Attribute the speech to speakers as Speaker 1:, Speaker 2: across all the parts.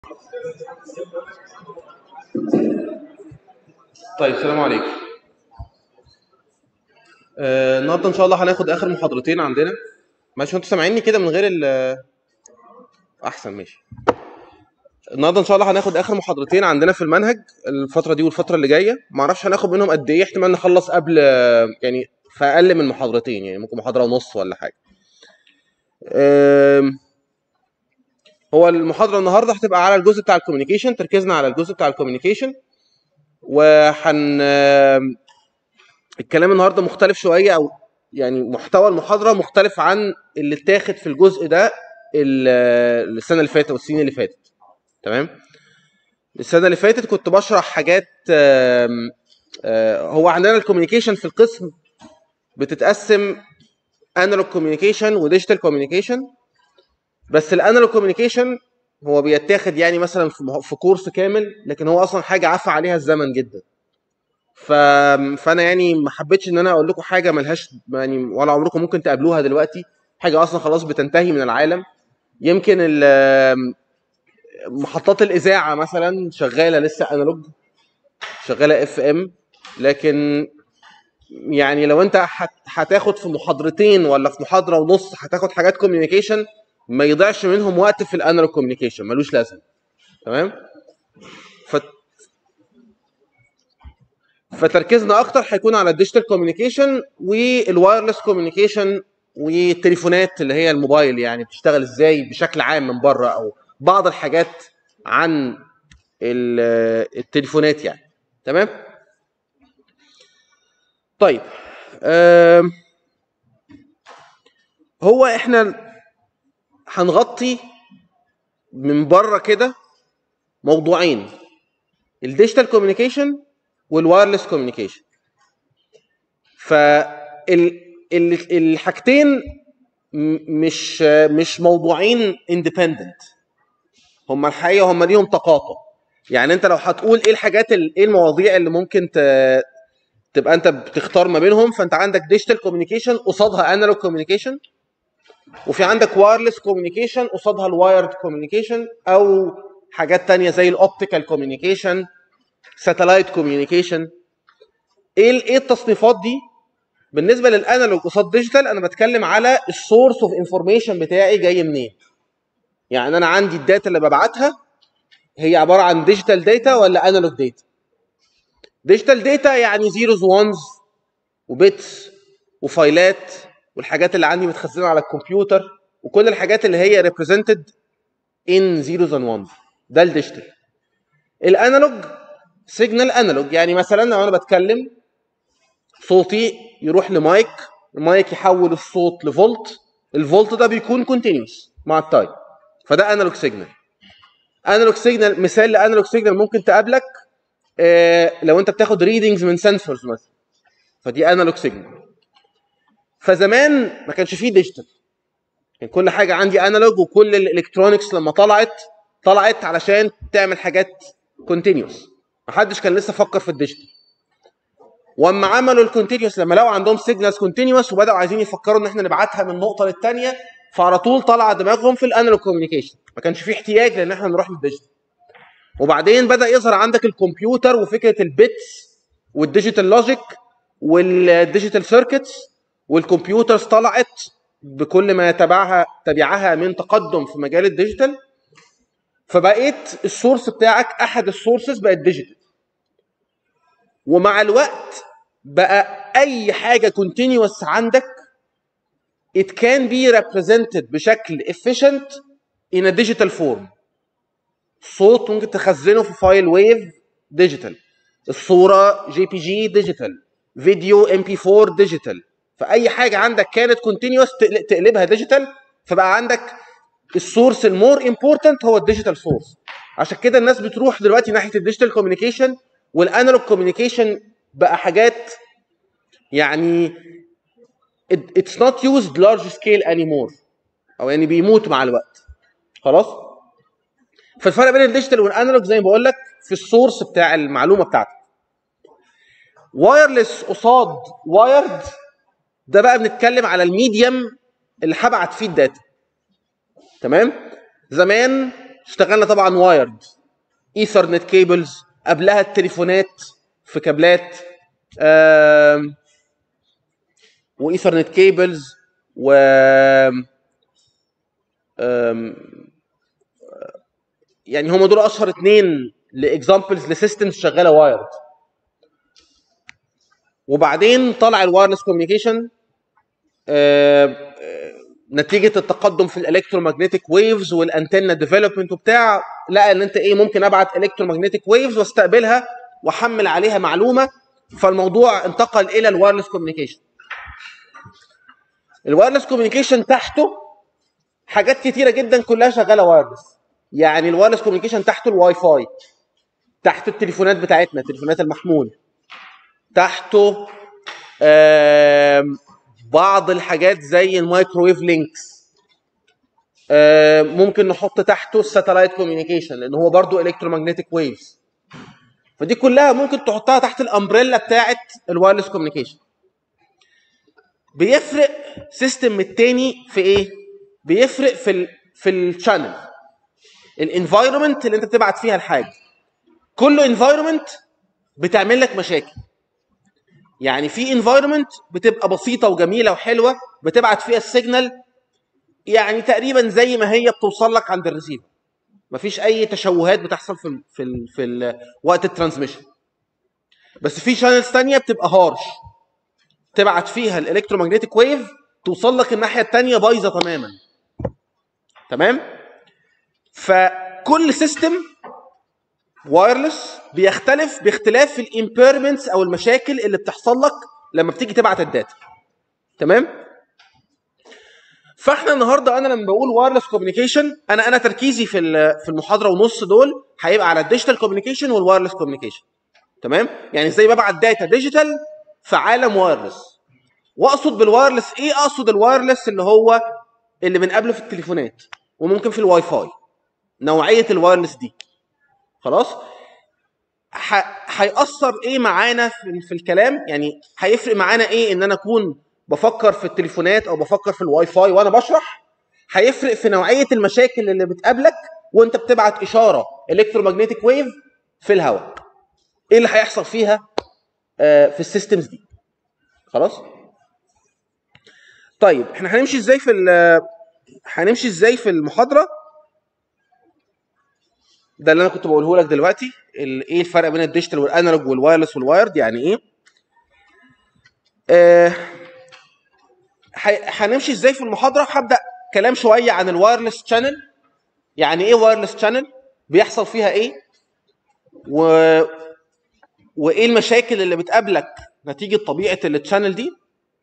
Speaker 1: طيب السلام عليكم آه، النهارده ان شاء الله هناخد اخر محاضرتين عندنا ماشي انتوا سامعيني كده من غير ال احسن ماشي النهارده ان شاء الله هناخد اخر محاضرتين عندنا في المنهج الفتره دي والفتره اللي جايه ما اعرفش هناخد منهم قد ايه احتمال نخلص قبل يعني في اقل من محاضرتين يعني ممكن محاضره ونص ولا حاجه آم، هو المحاضره النهارده هتبقى على الجزء بتاع الكوميونيكيشن تركيزنا على الجزء بتاع الكوميونيكيشن وحن الكلام النهارده مختلف شويه او يعني محتوى المحاضره مختلف عن اللي اتاخد في الجزء ده ال- السنه اللي فاتت والسنين اللي فاتت تمام السنه اللي فاتت كنت بشرح حاجات آم، آه، هو عندنا الكوميونيكيشن في القسم بتتقسم انالوج كوميونيكيشن وديجيتال كوميونيكيشن بس الانالوج كوميونيكيشن هو بيتاخد يعني مثلا في مه- في كورس كامل لكن هو اصلا حاجه عفى عليها الزمن جدا ف... فانا يعني ما حبيتش ان انا اقول لكم حاجه ملهاش يعني ولا عمركم ممكن تقابلوها دلوقتي حاجه اصلا خلاص بتنتهي من العالم يمكن ال- محطات الاذاعه مثلا شغاله لسه انالوج شغاله اف ام لكن يعني لو انت هت- هتاخد في محاضرتين ولا في محاضره ونص هتاخد حاجات كوميونيكيشن ما يضيعش منهم وقت في الانالوج كوميونيكيشن ملوش لازمه تمام ف... فتركيزنا اكتر هيكون على الديجيتال كوميونيكيشن والوايرلس كوميونيكيشن والتليفونات اللي هي الموبايل يعني بتشتغل ازاي بشكل عام من بره او بعض الحاجات عن ال- التليفونات يعني تمام طيب آم، هو احنا هنغطي من بره كده موضوعين الديجيتال كوميونيكيشن والوايرلس كوميونيكيشن فالحاجتين مش مش موضوعين اندبندنت هم الحقيقه هم ليهم تقاطع يعني انت لو هتقول ايه الحاجات ال- ايه المواضيع اللي ممكن ت- تبقى انت بتختار ما بينهم فانت عندك ديجيتال كوميونيكيشن قصادها انالوج كوميونيكيشن وفي عندك وايرلس كوميونيكيشن قصادها الوايرد كوميونيكيشن او حاجات تانية زي الاوبتيكال كوميونيكيشن ساتلايت كوميونيكيشن ايه ال- ايه التصنيفات دي بالنسبه للانالوج قصاد ديجيتال انا بتكلم على السورس اوف انفورميشن بتاعي جاي منين يعني انا عندي الداتا اللي ببعتها هي عباره عن ديجيتال داتا ولا انالوج داتا ديجيتال داتا يعني زيروز وانز وبيتس وفايلات والحاجات اللي عندي متخزنه على الكمبيوتر وكل الحاجات اللي هي ريبريزنتد ان زيروز اند وانز ده الديجيتال الانالوج سيجنال انالوج يعني مثلا لو انا بتكلم صوتي يروح لمايك المايك يحول الصوت لفولت الفولت ده بيكون كونتينيوس مع التايم فده انالوج سيجنال انالوج سيجنال مثال لانالوج سيجنال ممكن تقابلك آه، لو انت بتاخد ريدنجز من سنسورز مثلا فدي انالوج سيجنال فزمان ما كانش فيه ديجيتال كان كل حاجه عندي انالوج وكل الالكترونكس لما طلعت طلعت علشان تعمل حاجات كونتينيوس ما حدش كان لسه فكر في الديجيتال واما عملوا الكونتينيوس لما لقوا عندهم سيجنالز كونتينيوس وبداوا عايزين يفكروا ان احنا نبعتها من نقطه للثانيه فعلى طول طلع دماغهم في الانالوج كوميونيكيشن ما كانش في احتياج لان احنا نروح للديجيتال وبعدين بدا يظهر عندك الكمبيوتر وفكره البيتس والديجيتال لوجيك والديجيتال سيركتس والكمبيوترز طلعت بكل ما تبعها تبعها من تقدم في مجال الديجيتال فبقيت السورس بتاعك احد السورسز بقت ديجيتال ومع الوقت بقى اي حاجه كونتينيوس عندك it can be represented بشكل efficient in a digital form صوت ممكن تخزنه في فايل ويف ديجيتال الصوره جي بي جي ديجيتال فيديو ام بي 4 ديجيتال فاي حاجه عندك كانت كونتينيوس تقلبها ديجيتال فبقى عندك السورس المور امبورتنت هو الديجيتال سورس عشان كده الناس بتروح دلوقتي ناحيه الديجيتال كوميونيكيشن والانالوج كوميونيكيشن بقى حاجات يعني it- it's not used large scale anymore او يعني بيموت مع الوقت خلاص فالفرق بين الديجيتال والانالوج زي ما بقول لك في السورس بتاع المعلومه بتاعتك وايرلس قصاد وايرد ده بقى بنتكلم على الميديم اللي هبعت فيه الداتا تمام زمان اشتغلنا طبعا وايرد ايثرنت كيبلز قبلها التليفونات في كابلات آم، وايثرنت كيبلز و آم، يعني هم دول اشهر اتنين لاكزامبلز لسيستمز شغاله وايرد وبعدين طلع الوايرلس كوميونيكيشن نتيجه التقدم في الالكترومagnetic ويفز والانتنه ديفلوبمنت وبتاع لقى ان انت ايه ممكن ابعت الكترومagnetic ويفز واستقبلها واحمل عليها معلومه فالموضوع انتقل الى الوايرلس كوميونيكيشن الوايرلس كوميونيكيشن تحته حاجات كتيره جدا كلها شغاله وايرلس يعني الوايرلس كوميونيكيشن تحته الواي فاي تحته التليفونات بتاعتنا تليفونات المحمول تحته آم، بعض الحاجات زي المايكرويف لينكس آم، ممكن نحط تحته الساتلايت كوميونيكيشن لان هو برضو الكترومagnetic ويفز فدي كلها ممكن تحطها تحت الامبريلا بتاعه الوايرلس كوميونيكيشن بيفرق سيستم من التاني في ايه بيفرق في ال في الشانل الانفايرمنت اللي انت بتبعت فيها الحاجه كل انفايرمنت بتعمل لك مشاكل يعني في انفايرمنت بتبقى بسيطه وجميله وحلوه بتبعت فيها السيجنال يعني تقريبا زي ما هي بتوصل لك عند الريسيفر مفيش اي تشوهات بتحصل في ال في ال في ال وقت الترانسميشن بس في شانلز ثانيه بتبقى هارش تبعت فيها الالكترومagnetic ويف توصل لك الناحيه الثانيه بايظه تماما تمام فكل سيستم وايرلس بيختلف باختلاف الامبيرمنتس او المشاكل اللي بتحصل لك لما بتيجي تبعت الداتا تمام فاحنا النهارده انا لما بقول وايرلس كوميونيكيشن انا انا تركيزي في ال- في المحاضره ونص دول هيبقى على الديجيتال كوميونيكيشن والوايرلس كوميونيكيشن تمام يعني ازاي ببعت داتا ديجيتال في عالم وايرلس واقصد بالوايرلس ايه اقصد الوايرلس اللي هو اللي بنقابله في التليفونات وممكن في الواي فاي نوعيه الوايرلس دي خلاص ح- هيأثر ايه معانا في, في الكلام يعني هيفرق معانا ايه ان انا اكون بفكر في التليفونات او بفكر في الواي فاي وانا بشرح هيفرق في نوعيه المشاكل اللي بتقابلك وانت بتبعت اشاره الكترومagnetic ويف في الهواء ايه اللي هيحصل فيها آه، في السيستمز دي خلاص طيب احنا هنمشي ازاي في ال- هنمشي ازاي في المحاضره ده اللي انا كنت بقوله لك دلوقتي ال- ايه الفرق بين الديجيتال والانالوج والوايرلس والوايرد يعني ايه آه، ح- هنمشي ازاي في المحاضره هبدا كلام شويه عن الوايرلس شانل يعني ايه وايرلس شانل بيحصل فيها ايه و... وايه المشاكل اللي بتقابلك نتيجه طبيعه التشانل دي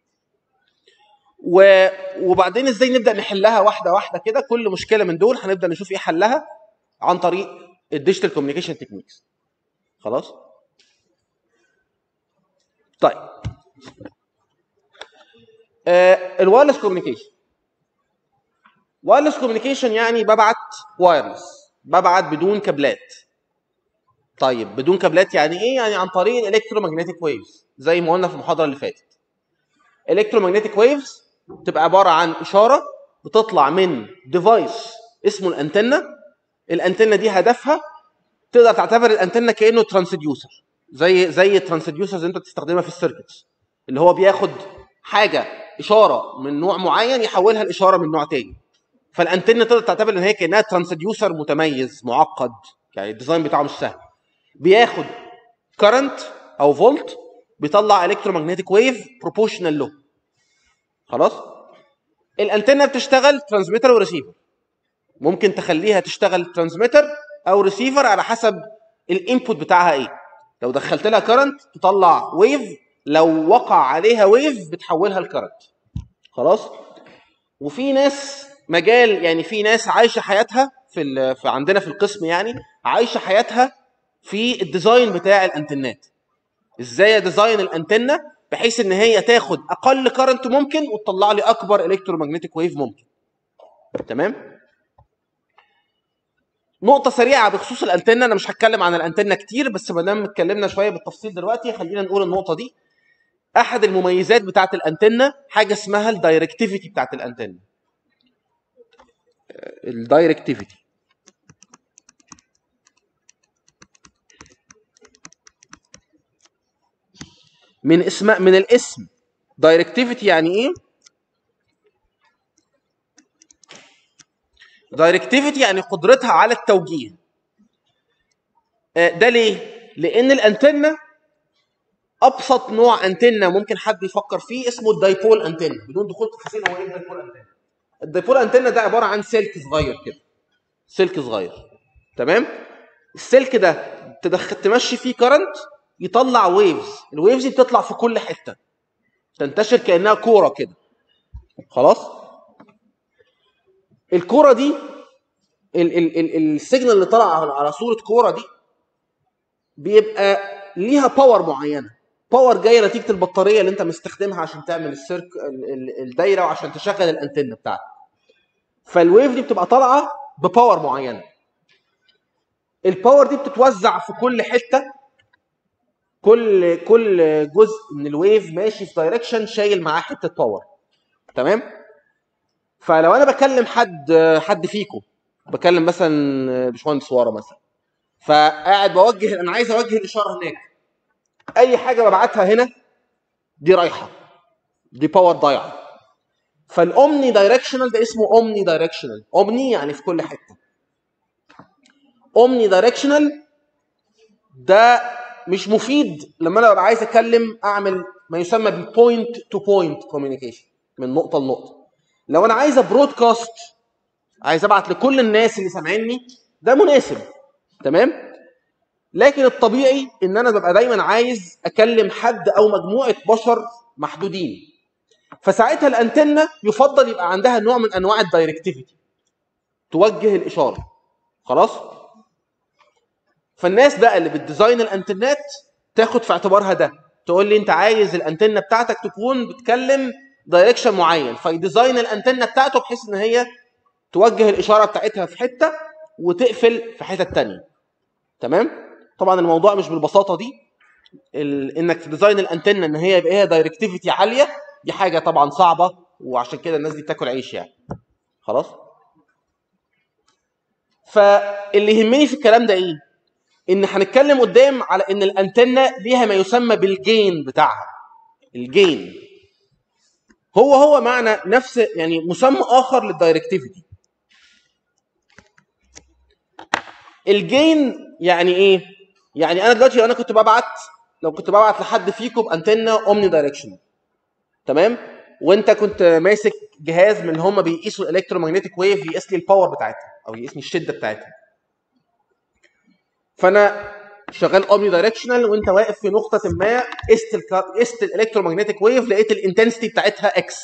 Speaker 1: و... وبعدين ازاي نبدا نحلها واحده واحده كده كل مشكله من دول هنبدا نشوف ايه حلها عن طريق الديجيتال كوميونيكيشن تكنيكس خلاص طيب آه الوايرلس كوميونيكيشن وايرلس كوميونيكيشن يعني ببعت وايرلس ببعت بدون كابلات طيب بدون كابلات يعني ايه يعني عن طريق الالكترومagnetic ويفز زي ما قلنا في المحاضره اللي فاتت الكترومagnetic ويفز بتبقى عباره عن اشاره بتطلع من ديفايس اسمه الانتنه الانتنه دي هدفها تقدر تعتبر الانتنه كانه ترانسديوسر زي زي الترانسديوسرز اللي انت بتستخدمها في السيركتس اللي هو بياخد حاجه اشاره من نوع معين يحولها لاشاره من نوع تاني فالانتنه تقدر تعتبر ان هي كانها ترانسديوسر متميز معقد يعني الديزاين بتاعه مش سهل بياخد كرنت او فولت بيطلع الكترومagnetic ويف بروبورشنال له خلاص الانتنه بتشتغل ترانسميتر وريسيفر ممكن تخليها تشتغل ترانسميتر او ريسيفر على حسب الانبوت بتاعها ايه لو دخلت لها كرنت تطلع ويف لو وقع عليها ويف بتحولها لكرنت خلاص وفي ناس مجال يعني في ناس عايشه حياتها في, ال- في عندنا في القسم يعني عايشه حياتها في الديزاين بتاع الانتنات ازاي ديزاين الانتنه بحيث ان هي تاخد اقل كرنت ممكن وتطلع لي اكبر الكترومagnetic ويف ممكن تمام نقطة سريعة بخصوص الانتنة أنا مش هتكلم عن الانتنة كتير بس ما دام اتكلمنا شوية بالتفصيل دلوقتي خلينا نقول النقطة دي. أحد المميزات بتاعة الانتنة حاجة اسمها الدايركتيفيتي بتاعة الانتنة. الدايركتيفيتي. من اسم من الاسم دايركتيفيتي يعني ايه دايركتيفيتي يعني قدرتها على التوجيه آه، ده ليه لان الانتنه ابسط نوع انتنه ممكن حد يفكر فيه اسمه الدايبول انتنه بدون دخول تفاصيل هو ايه الدايبول انتنه الدايبول انتنه ده عباره عن سلك صغير كده سلك صغير تمام السلك ده تدخل تمشي فيه كرنت يطلع ويفز الويفز دي بتطلع في كل حته تنتشر كانها كوره كده خلاص الكوره دي ال ال ال السيجنال اللي طالع على صوره كوره دي بيبقى ليها باور معينه باور جايه نتيجه البطاريه اللي انت مستخدمها عشان تعمل السيرك الدايره وعشان تشغل الانتنه بتاعتك فالويف دي بتبقى طالعه بباور معينه الباور دي بتتوزع في كل حته كل كل جزء من الويف ماشي في دايركشن شايل معاه حته باور تمام فلو انا بكلم حد حد فيكم بكلم مثلا باشمهندس ورا مثلا فقاعد بوجه انا عايز اوجه الاشاره هناك اي حاجه ببعتها هنا دي رايحه دي باور ضايعه فالاومني دايركشنال ده اسمه اومني دايركشنال اومني يعني في كل حته اومني دايركشنال ده مش مفيد لما انا ببقى عايز اتكلم اعمل ما يسمى بالبوينت تو بوينت كوميونيكيشن من نقطه لنقطه لو انا عايز برودكاست عايز ابعت لكل الناس اللي سامعيني ده مناسب تمام لكن الطبيعي ان انا ببقى دايما عايز اكلم حد او مجموعه بشر محدودين فساعتها الانتنه يفضل يبقى عندها نوع من انواع الدايركتيفيتي توجه الاشاره خلاص فالناس بقى اللي بتديزاين الانتنات تاخد في اعتبارها ده تقول لي انت عايز الانتنه بتاعتك تكون بتكلم دايركشن معين فيديزاين الانتنه بتاعته بحيث ان هي توجه الاشاره بتاعتها في حته وتقفل في حته تانية تمام طبعا الموضوع مش بالبساطه دي ال... انك تديزاين الانتنه ان هي يبقى هي دايركتيفيتي عاليه دي حاجه طبعا صعبه وعشان كده الناس دي بتاكل عيش يعني خلاص فاللي يهمني في الكلام ده ايه ان هنتكلم قدام على ان الانتنه ليها ما يسمى بالجين بتاعها الجين هو هو معنى نفس يعني مسمى اخر للدايركتيفيتي الجين يعني ايه يعني انا دلوقتي لو انا كنت ببعت لو كنت ببعت لحد فيكم بانتنه اومني دايركشن تمام وانت كنت ماسك جهاز من اللي هم بيقيسوا الالكترومagnetic ويف يقيس لي الباور بتاعتها او يقيس لي الشده بتاعتها فانا شغال اومني دايركشنال وانت واقف في نقطه ما قست قست الالكترومagnetic ويف لقيت الانتنسيتي بتاعتها اكس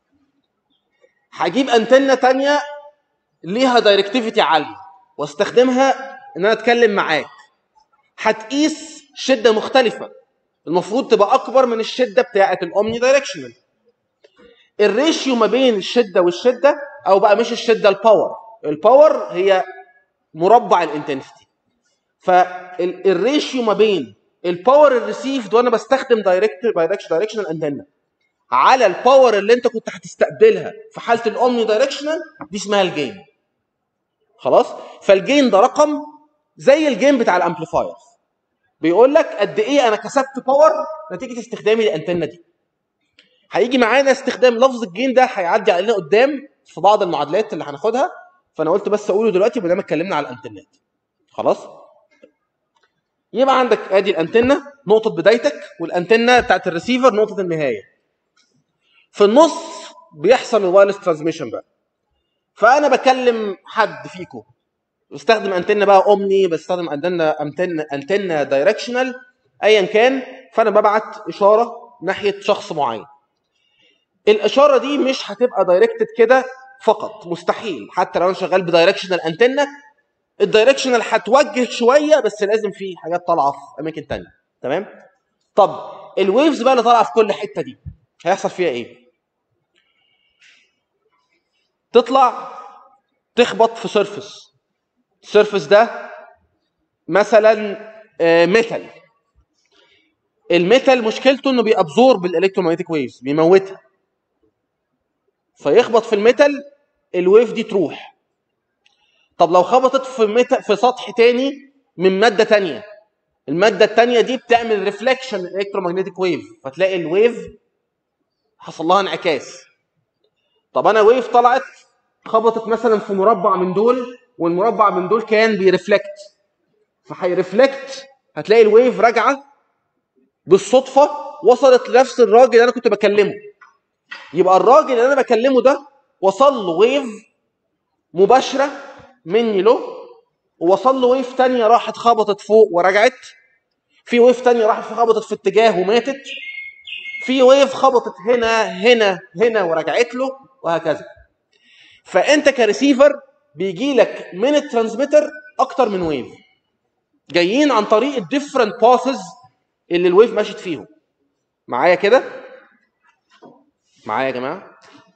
Speaker 1: هجيب انتنه ثانيه ليها دايركتيفيتي عاليه واستخدمها ان انا اتكلم معاك هتقيس شده مختلفه المفروض تبقى اكبر من الشده بتاعه الاومني دايركشنال الريشيو ما بين الشده والشده او بقى مش الشده الباور الباور هي مربع الانتنسيتي فالريشيو ما بين الباور الريسيفد وانا بستخدم دايركت دايركشنال انتنا على الباور اللي انت كنت هتستقبلها في حاله الاومني دايركشنال دي اسمها الجين خلاص فالجين ده رقم زي الجين بتاع الامبليفاير بيقول لك قد ايه انا كسبت باور نتيجه استخدامي للانتنه دي هيجي معانا استخدام لفظ الجين ده هيعدي علينا قدام في بعض المعادلات اللي هناخدها فانا قلت بس اقوله دلوقتي ما دام اتكلمنا على الانتنات خلاص يبقى عندك ادي الانتنه نقطه بدايتك والانتنه بتاعت الريسيفر نقطه النهايه في النص بيحصل الوايرلس ترانسميشن بقى فانا بكلم حد فيكم بستخدم انتنه بقى اومني بستخدم انتنه انتنه انتنه دايركشنال ايا كان فانا ببعت اشاره ناحيه شخص معين الاشاره دي مش هتبقى دايركتد كده فقط مستحيل حتى لو انا شغال بدايركشنال انتنه الدايركشنال هتوجه شويه بس لازم في حاجات طالعه في اماكن تانية تمام طب الويفز بقى اللي طالعه في كل حته دي هيحصل فيها ايه تطلع تخبط في سيرفس السيرفس ده مثلا ميتال الميتال مشكلته انه بيابزورب الالكترومagnetic ويفز بيموتها فيخبط في الميتال الويف دي تروح طب لو خبطت في ميتال في سطح تاني من ماده تانية الماده الثانيه دي بتعمل ريفليكشن الكترومagnetic ويف فتلاقي الويف حصل لها انعكاس طب انا ويف طلعت خبطت مثلا في مربع من دول والمربع من دول كان بيرفلكت فهيرفلكت هتلاقي الويف راجعه بالصدفه وصلت لنفس الراجل اللي انا كنت بكلمه يبقى الراجل اللي انا بكلمه ده وصل له ويف مباشره مني له ووصل له ويف تانية راحت خبطت فوق ورجعت في ويف تانية راحت خبطت في اتجاه وماتت في ويف خبطت هنا هنا هنا ورجعت له وهكذا فانت كريسيفر بيجي لك من الترانسميتر اكتر من ويف جايين عن طريق الديفرنت باسز اللي الويف ماشيت فيهم معايا كده معايا يا جماعه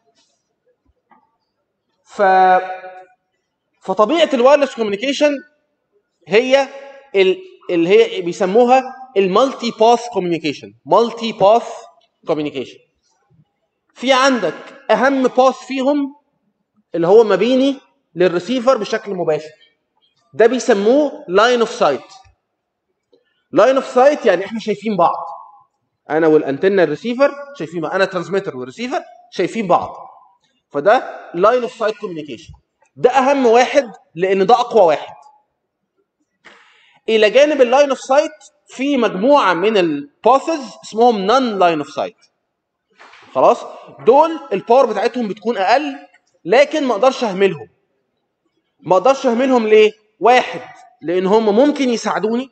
Speaker 1: ف فطبيعه الوايرلس كوميونيكيشن هي ال... اللي هي بيسموها المالتي باث كوميونيكيشن مالتي باث كوميونيكيشن في عندك اهم باث فيهم اللي هو ما بيني للريسيفر بشكل مباشر ده بيسموه لاين اوف سايت لاين اوف سايت يعني احنا شايفين بعض انا والانتنه الريسيفر شايفين بعض انا ترانسميتر والريسيفر شايفين بعض فده لاين اوف سايت كوميونيكيشن ده اهم واحد لان ده اقوى واحد الى جانب اللاين اوف سايت في مجموعه من الباثز اسمهم نون لاين اوف سايت خلاص دول الباور بتاعتهم بتكون اقل لكن ما اقدرش اهملهم ما اقدرش اهملهم ليه واحد لان هم ممكن يساعدوني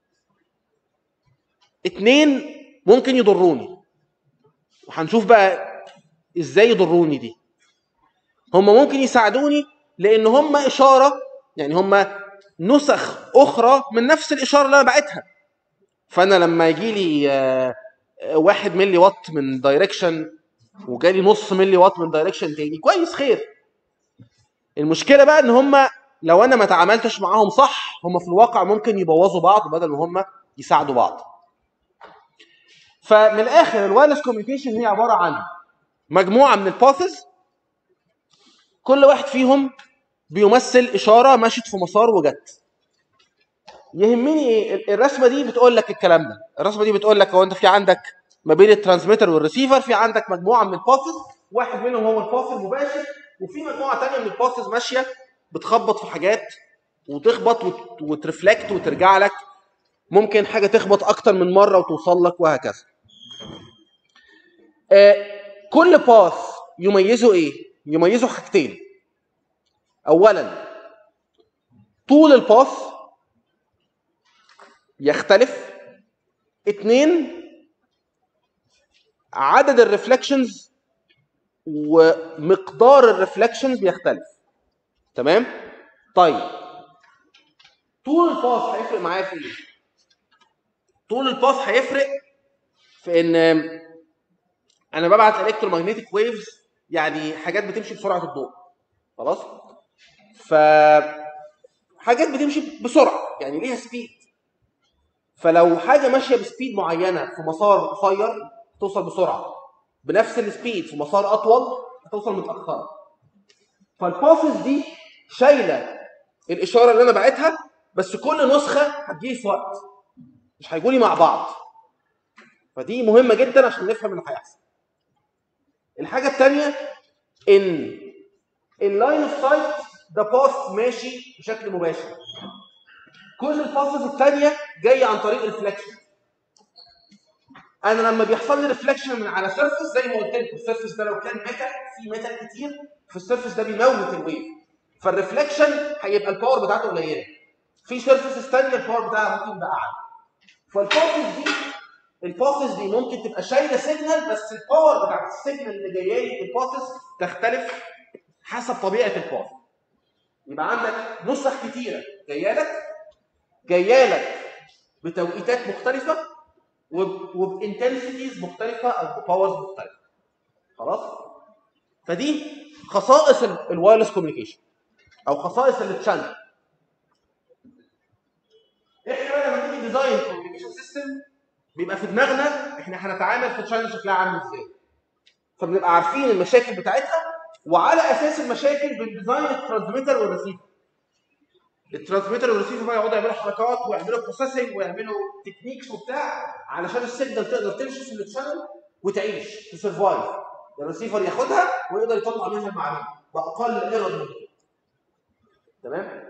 Speaker 1: اتنين ممكن يضروني وهنشوف بقى ازاي يضروني دي هم ممكن يساعدوني لان هم اشاره يعني هم نسخ اخرى من نفس الاشاره اللي انا بعتها فانا لما يجي لي آه، آه، واحد ملي وات من دايركشن وجالي نص ملي وات من دايركشن تاني كويس خير المشكله بقى ان هم لو انا ما تعاملتش معاهم صح هم في الواقع ممكن يبوظوا بعض بدل ما هم يساعدوا بعض فمن الاخر الوايرلس كوميونيكيشن هي عباره عن مجموعه من الباثز كل واحد فيهم بيمثل اشاره مشت في مسار وجت يهمني ايه الرسمه دي بتقول لك الكلام ده الرسمه دي بتقول لك هو انت في عندك ما بين الترانسميتر والريسيفر في عندك مجموعه من الباثز واحد منهم هو الباث المباشر وفي مجموعه ثانيه من الباثز ماشيه بتخبط في حاجات وتخبط وت- وترفلكت وترجع لك ممكن حاجه تخبط اكتر من مره وتوصل لك وهكذا آه، كل باث يميزه ايه يميزه حاجتين اولا طول الباث يختلف اتنين عدد الريفلكشنز ومقدار الريفلكشنز بيختلف تمام طيب طول الباث هيفرق معايا في ايه طول الباث هيفرق في ان انا ببعت الكترومagnetic ويفز يعني حاجات بتمشي بسرعه الضوء خلاص ف حاجات بتمشي بسرعه يعني ليها سبيد فلو حاجه ماشيه بسبيد معينه في مسار قصير توصل بسرعه بنفس السبيد في مسار اطول هتوصل متاخره فالباسز دي شايله الاشاره اللي انا بعتها بس كل نسخه هتجيلي في وقت مش هيجولي مع بعض فدي مهمه جدا عشان نفهم اللي هيحصل الحاجه الثانيه ان اللاين اوف سايت ده باث ماشي بشكل مباشر كل الباسز الثانيه جايه عن طريق الفليكشن انا لما بيحصل لي ريفليكشن من على سيرفيس زي ما قلت لكم السيرفيس ده لو كان ميتال في ميتال كتير في السيرفيس ده بيموت الويف فالريفليكشن هيبقى الباور بتاعته قليله في سيرفيسز ثانيه الباور بتاعها ممكن يبقى اعلى فالباسز دي الباسز دي ممكن تبقى شايله سيجنال بس الباور بتاعت السيجنال اللي جايه لي في الباسز تختلف حسب طبيعه الباس يبقى عندك نسخ كتيره جايه لك جايه لك بتوقيتات مختلفه وب- وبانتنسيتيز مختلفه او بباورز مختلفه خلاص فدي خصائص الوايرلس كوميونيكيشن او خصائص التشانل احنا بقى لما نيجي ديزاين كوميونيكيشن سيستم بيبقى في دماغنا احنا هنتعامل في تشانل شكلها عامل ازاي فبنبقى عارفين المشاكل بتاعتها وعلى اساس المشاكل بنديزاين الترانسميتر والريسيفر الترانسميتر والريسيفر بقى يقعدوا يعملوا حركات ويعملوا بروسيسنج ويعملوا تكنيكس وبتاع علشان السيجنال تقدر تمشي في الشانل وتعيش تسرفايف الريسيفر ياخدها ويقدر يطلع منها المعلومه باقل ايرور ممكن تمام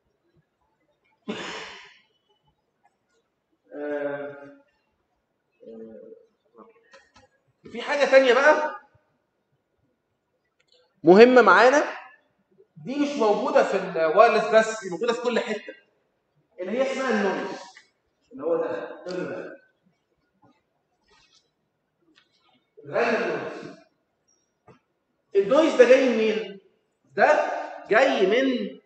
Speaker 1: آه، آه، في حاجه ثانيه بقى مهمه معانا دي مش موجوده في الوايرلس بس دي موجوده في كل حته اللي هي اسمها النويز اللي هو ده الرنة. الرنة نويز النويز ده جاي منين؟ ده جاي من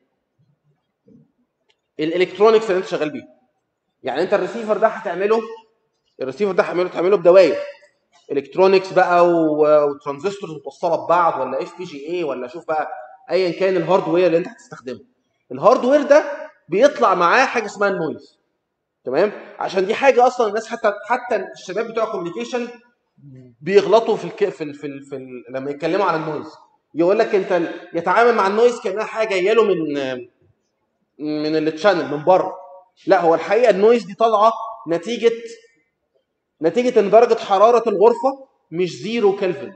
Speaker 1: الالكترونكس اللي انت شغال بيه يعني انت الريسيفر ده هتعمله الريسيفر ده هتعمله تعمله بدوائر الكترونكس بقى و- وترانزستورز متوصله ببعض ولا اف بي جي اي ولا شوف بقى ايا كان الهاردوير اللي انت هتستخدمه الهاردوير ده بيطلع معاه حاجه اسمها النويز تمام عشان دي حاجه اصلا الناس حتى حتى الشباب بتوع الكوميونيكيشن بيغلطوا في الك... في ال... في, ال... في ال... لما يتكلموا عن النويز يقول لك انت ال- يتعامل مع النويز كانها حاجه جايه له من من التشانل من بره لا هو الحقيقه النويز دي طالعه نتيجه نتيجه ان درجه حراره الغرفه مش زيرو كلفن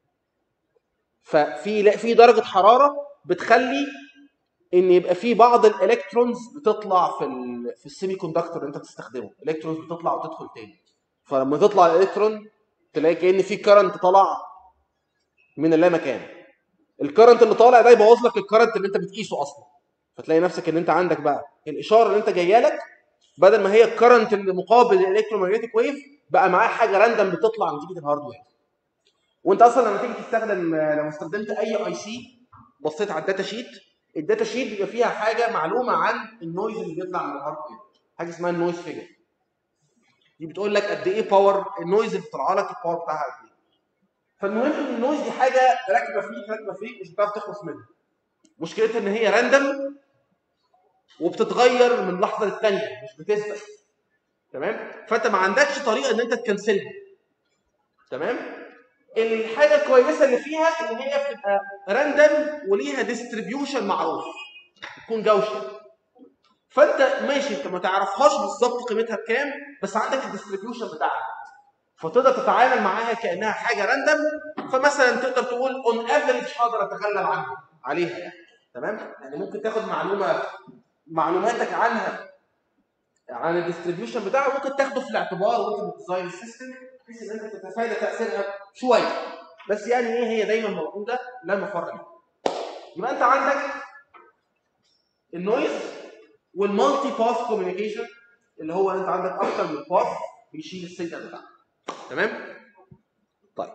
Speaker 1: ففي لا في درجه حراره بتخلي ان يبقى في بعض الالكترونز بتطلع في ال في السيمي كوندكتور اللي انت بتستخدمه الالكترونز بتطلع وتدخل تاني فلما تطلع الالكترون تلاقي كان في كرنت طلع من اللامكان الكرنت اللي طالع ده يبوظ لك الكرنت اللي انت بتقيسه اصلا فتلاقي نفسك ان انت عندك بقى الاشاره اللي انت جايه لك بدل ما هي الكرنت اللي مقابل الالكترومagnetic ويف بقى معاه حاجه راندم بتطلع نتيجه الهاردوير وانت اصلا لما تيجي تستخدم لو استخدمت اي اي سي بصيت على الداتا شيت الداتا شيت بيبقى فيها حاجه معلومه عن النويز اللي بيطلع من الهاردوير حاجه اسمها النويز فيجر دي بتقول لك قد ايه باور النويز اللي طالعه لك الباور بتاعها قد ايه فالمهم ان النويز دي حاجه راكبه فيك راكبه فيك مش هتعرف تخلص منها مشكلتها ان هي راندم وبتتغير من لحظه للثانيه مش بتثبت تمام فانت ما عندكش طريقه ان انت تكنسلها تمام الحاجه الكويسه اللي فيها ان هي بتبقى راندم وليها ديستريبيوشن معروف تكون جوشه فانت ماشي انت ما تعرفهاش بالظبط قيمتها بكام بس عندك الديستريبيوشن بتاعها فتقدر تتعامل معاها كانها حاجه راندم فمثلا تقدر تقول اون افريج هقدر اتغلب عنها عليها يعني تمام يعني ممكن تاخد معلومه معلوماتك عنها عن الديستريبيوشن بتاعها ممكن تاخده في الاعتبار وانت بتديزاين السيستم بحيث ان انت تتفادى تاثيرها شويه بس يعني ايه هي دايما موجوده لا مفر منها يبقى انت عندك النويز والمالتي باث كوميونيكيشن اللي هو انت عندك اكتر من باث بيشيل السيجنال بتاعك تمام طيب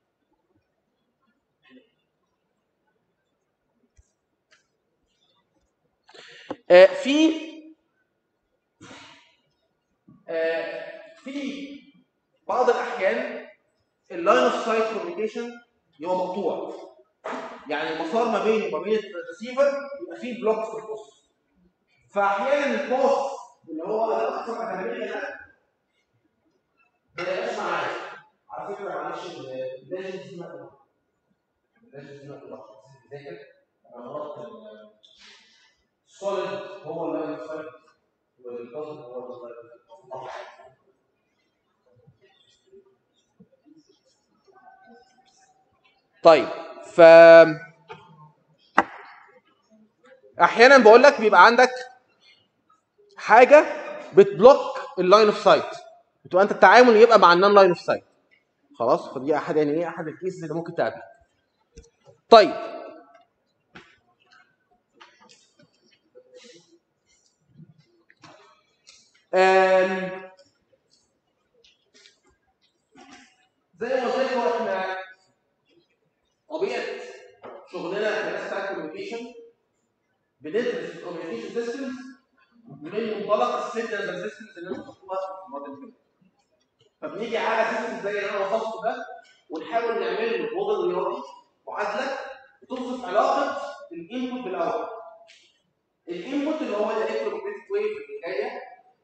Speaker 1: آه في آه في بعض الاحيان اللاين اوف سايت كوميونيكيشن يبقى مقطوع يعني المسار ما بيني وما بين الريسيفر يبقى فيه بلوك في النص فاحيانا الباص اللي هو الاكثر اهميه ده ما يبقاش معايا على فكره معلش لازم تسمع لازم تسمع تذاكر انا غلطت السوليد هو اللاين اوف سايت والبازل هو اللاين اوف سايت طيب ف احيانا بقول لك بيبقى عندك حاجه بتبلوك اللاين اوف سايت بتبقى انت التعامل يبقى مع النون لاين اوف سايت خلاص فدي احد يعني ايه احد الكيسز اللي ممكن تقابلك طيب آم، زي ما قلت لكم احنا طبيعه شغلنا كناس بتاع كوميونيكيشن بندرس الكوميونيكيشن سيستمز من منطلق السيجنال ريزيستنس اللي انتوا خدتوها في الموديل فبنيجي على سيستم زي اللي انا وصفته ده ونحاول نعمل له موديل رياضي معادله توصف علاقه الانبوت بالاوتبوت الانبوت اللي هو الالكترومagnetic ويف اللي جايه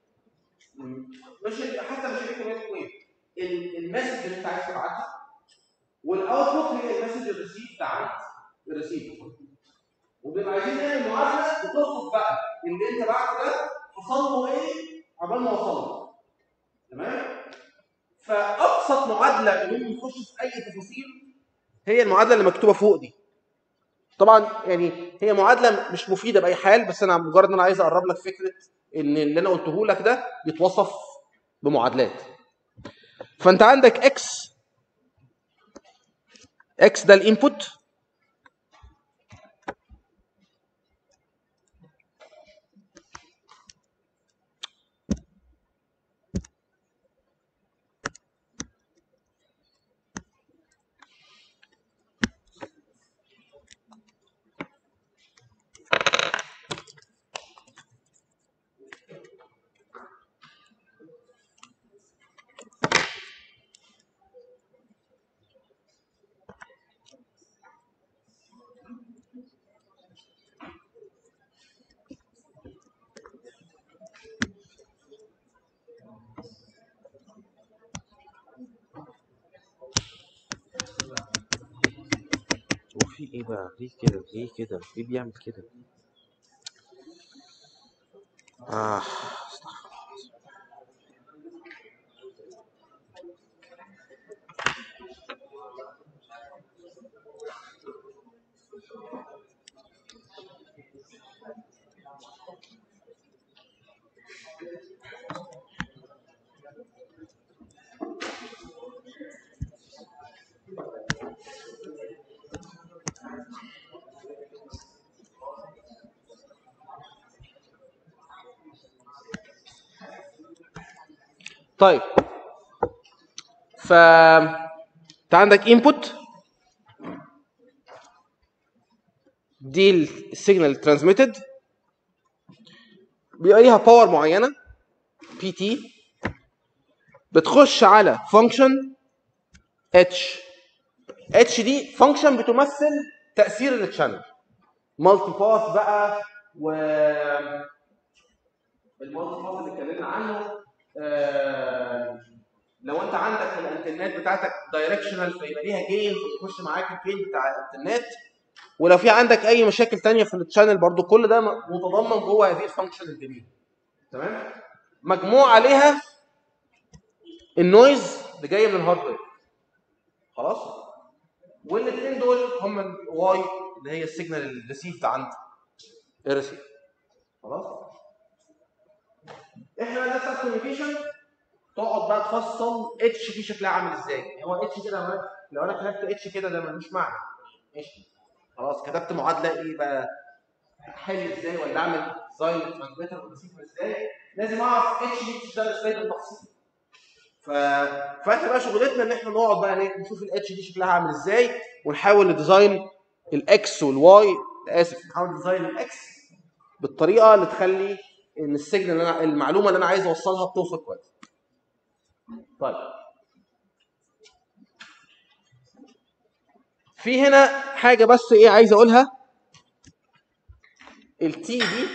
Speaker 1: مش حتى مش الالكترومagnetic ويف المسج اللي انت عايز تبعتها والاوتبوت هي المسج الريسيف بتاعت الريسيفر وبنبقى عايزين نعمل معادله بتوصف بقى اللي انت بعته ده حصل له ايه عقبال ما وصل له تمام فابسط معادله اللي ممكن نخش في اي تفاصيل هي المعادله اللي مكتوبه فوق دي طبعا يعني هي معادله مش مفيده باي حال بس انا مجرد ان انا عايز اقرب لك فكره ان اللي انا قلته لك ده بيتوصف بمعادلات فانت عندك اكس اكس ده الانبوت
Speaker 2: هو في ايه بقى ليه كده ليه كده ليه بيعمل كده اه استغفر الله العظيم.
Speaker 1: طيب ف انت عندك انبوت دي السيجنال ترانسميتد بيبقى ليها باور معينه بي تي بتخش على فانكشن اتش اتش دي فانكشن بتمثل تاثير التشانل مالتي باث بقى و المالتي باث اللي اتكلمنا عنه آه، لو انت عندك الانترنت بتاعتك دايركشنال فيبقى ليها جين فيخش معاك الجين بتاع الانترنت ولو في عندك اي مشاكل تانية في التشانل برضو كل ده متضمن جوه هذه الفانكشن الجديده تمام مجموع عليها النويز اللي جايه من الهاردوير خلاص والاثنين دول هم الواي اللي هي السيجنال اللي ريسيفد عند الريسيف خلاص احنا بقى كوميونيكيشن تقعد بقى تفصل اتش دي شكلها عامل ازاي هو اتش كده لو- لو انا كتبت اتش كده ده ملوش معنى ماشي خلاص كتبت معادله ايه بقى احل ازاي ولا اعمل ديزاين ترانسميتر وريسيفر ازاي لازم اعرف اتش دي بتشتغل ازاي بالتفصيل ف... فاحنا بقى شغلتنا ان احنا نقعد بقى إيه، نشوف الاتش دي شكلها عامل ازاي ونحاول نديزاين الاكس والواي اسف نحاول نديزاين الاكس بالطريقه اللي تخلي ان السيجنال اللي انا المعلومه اللي انا عايز اوصلها بتوصل كويس. طيب في هنا حاجه بس ايه عايز اقولها التي دي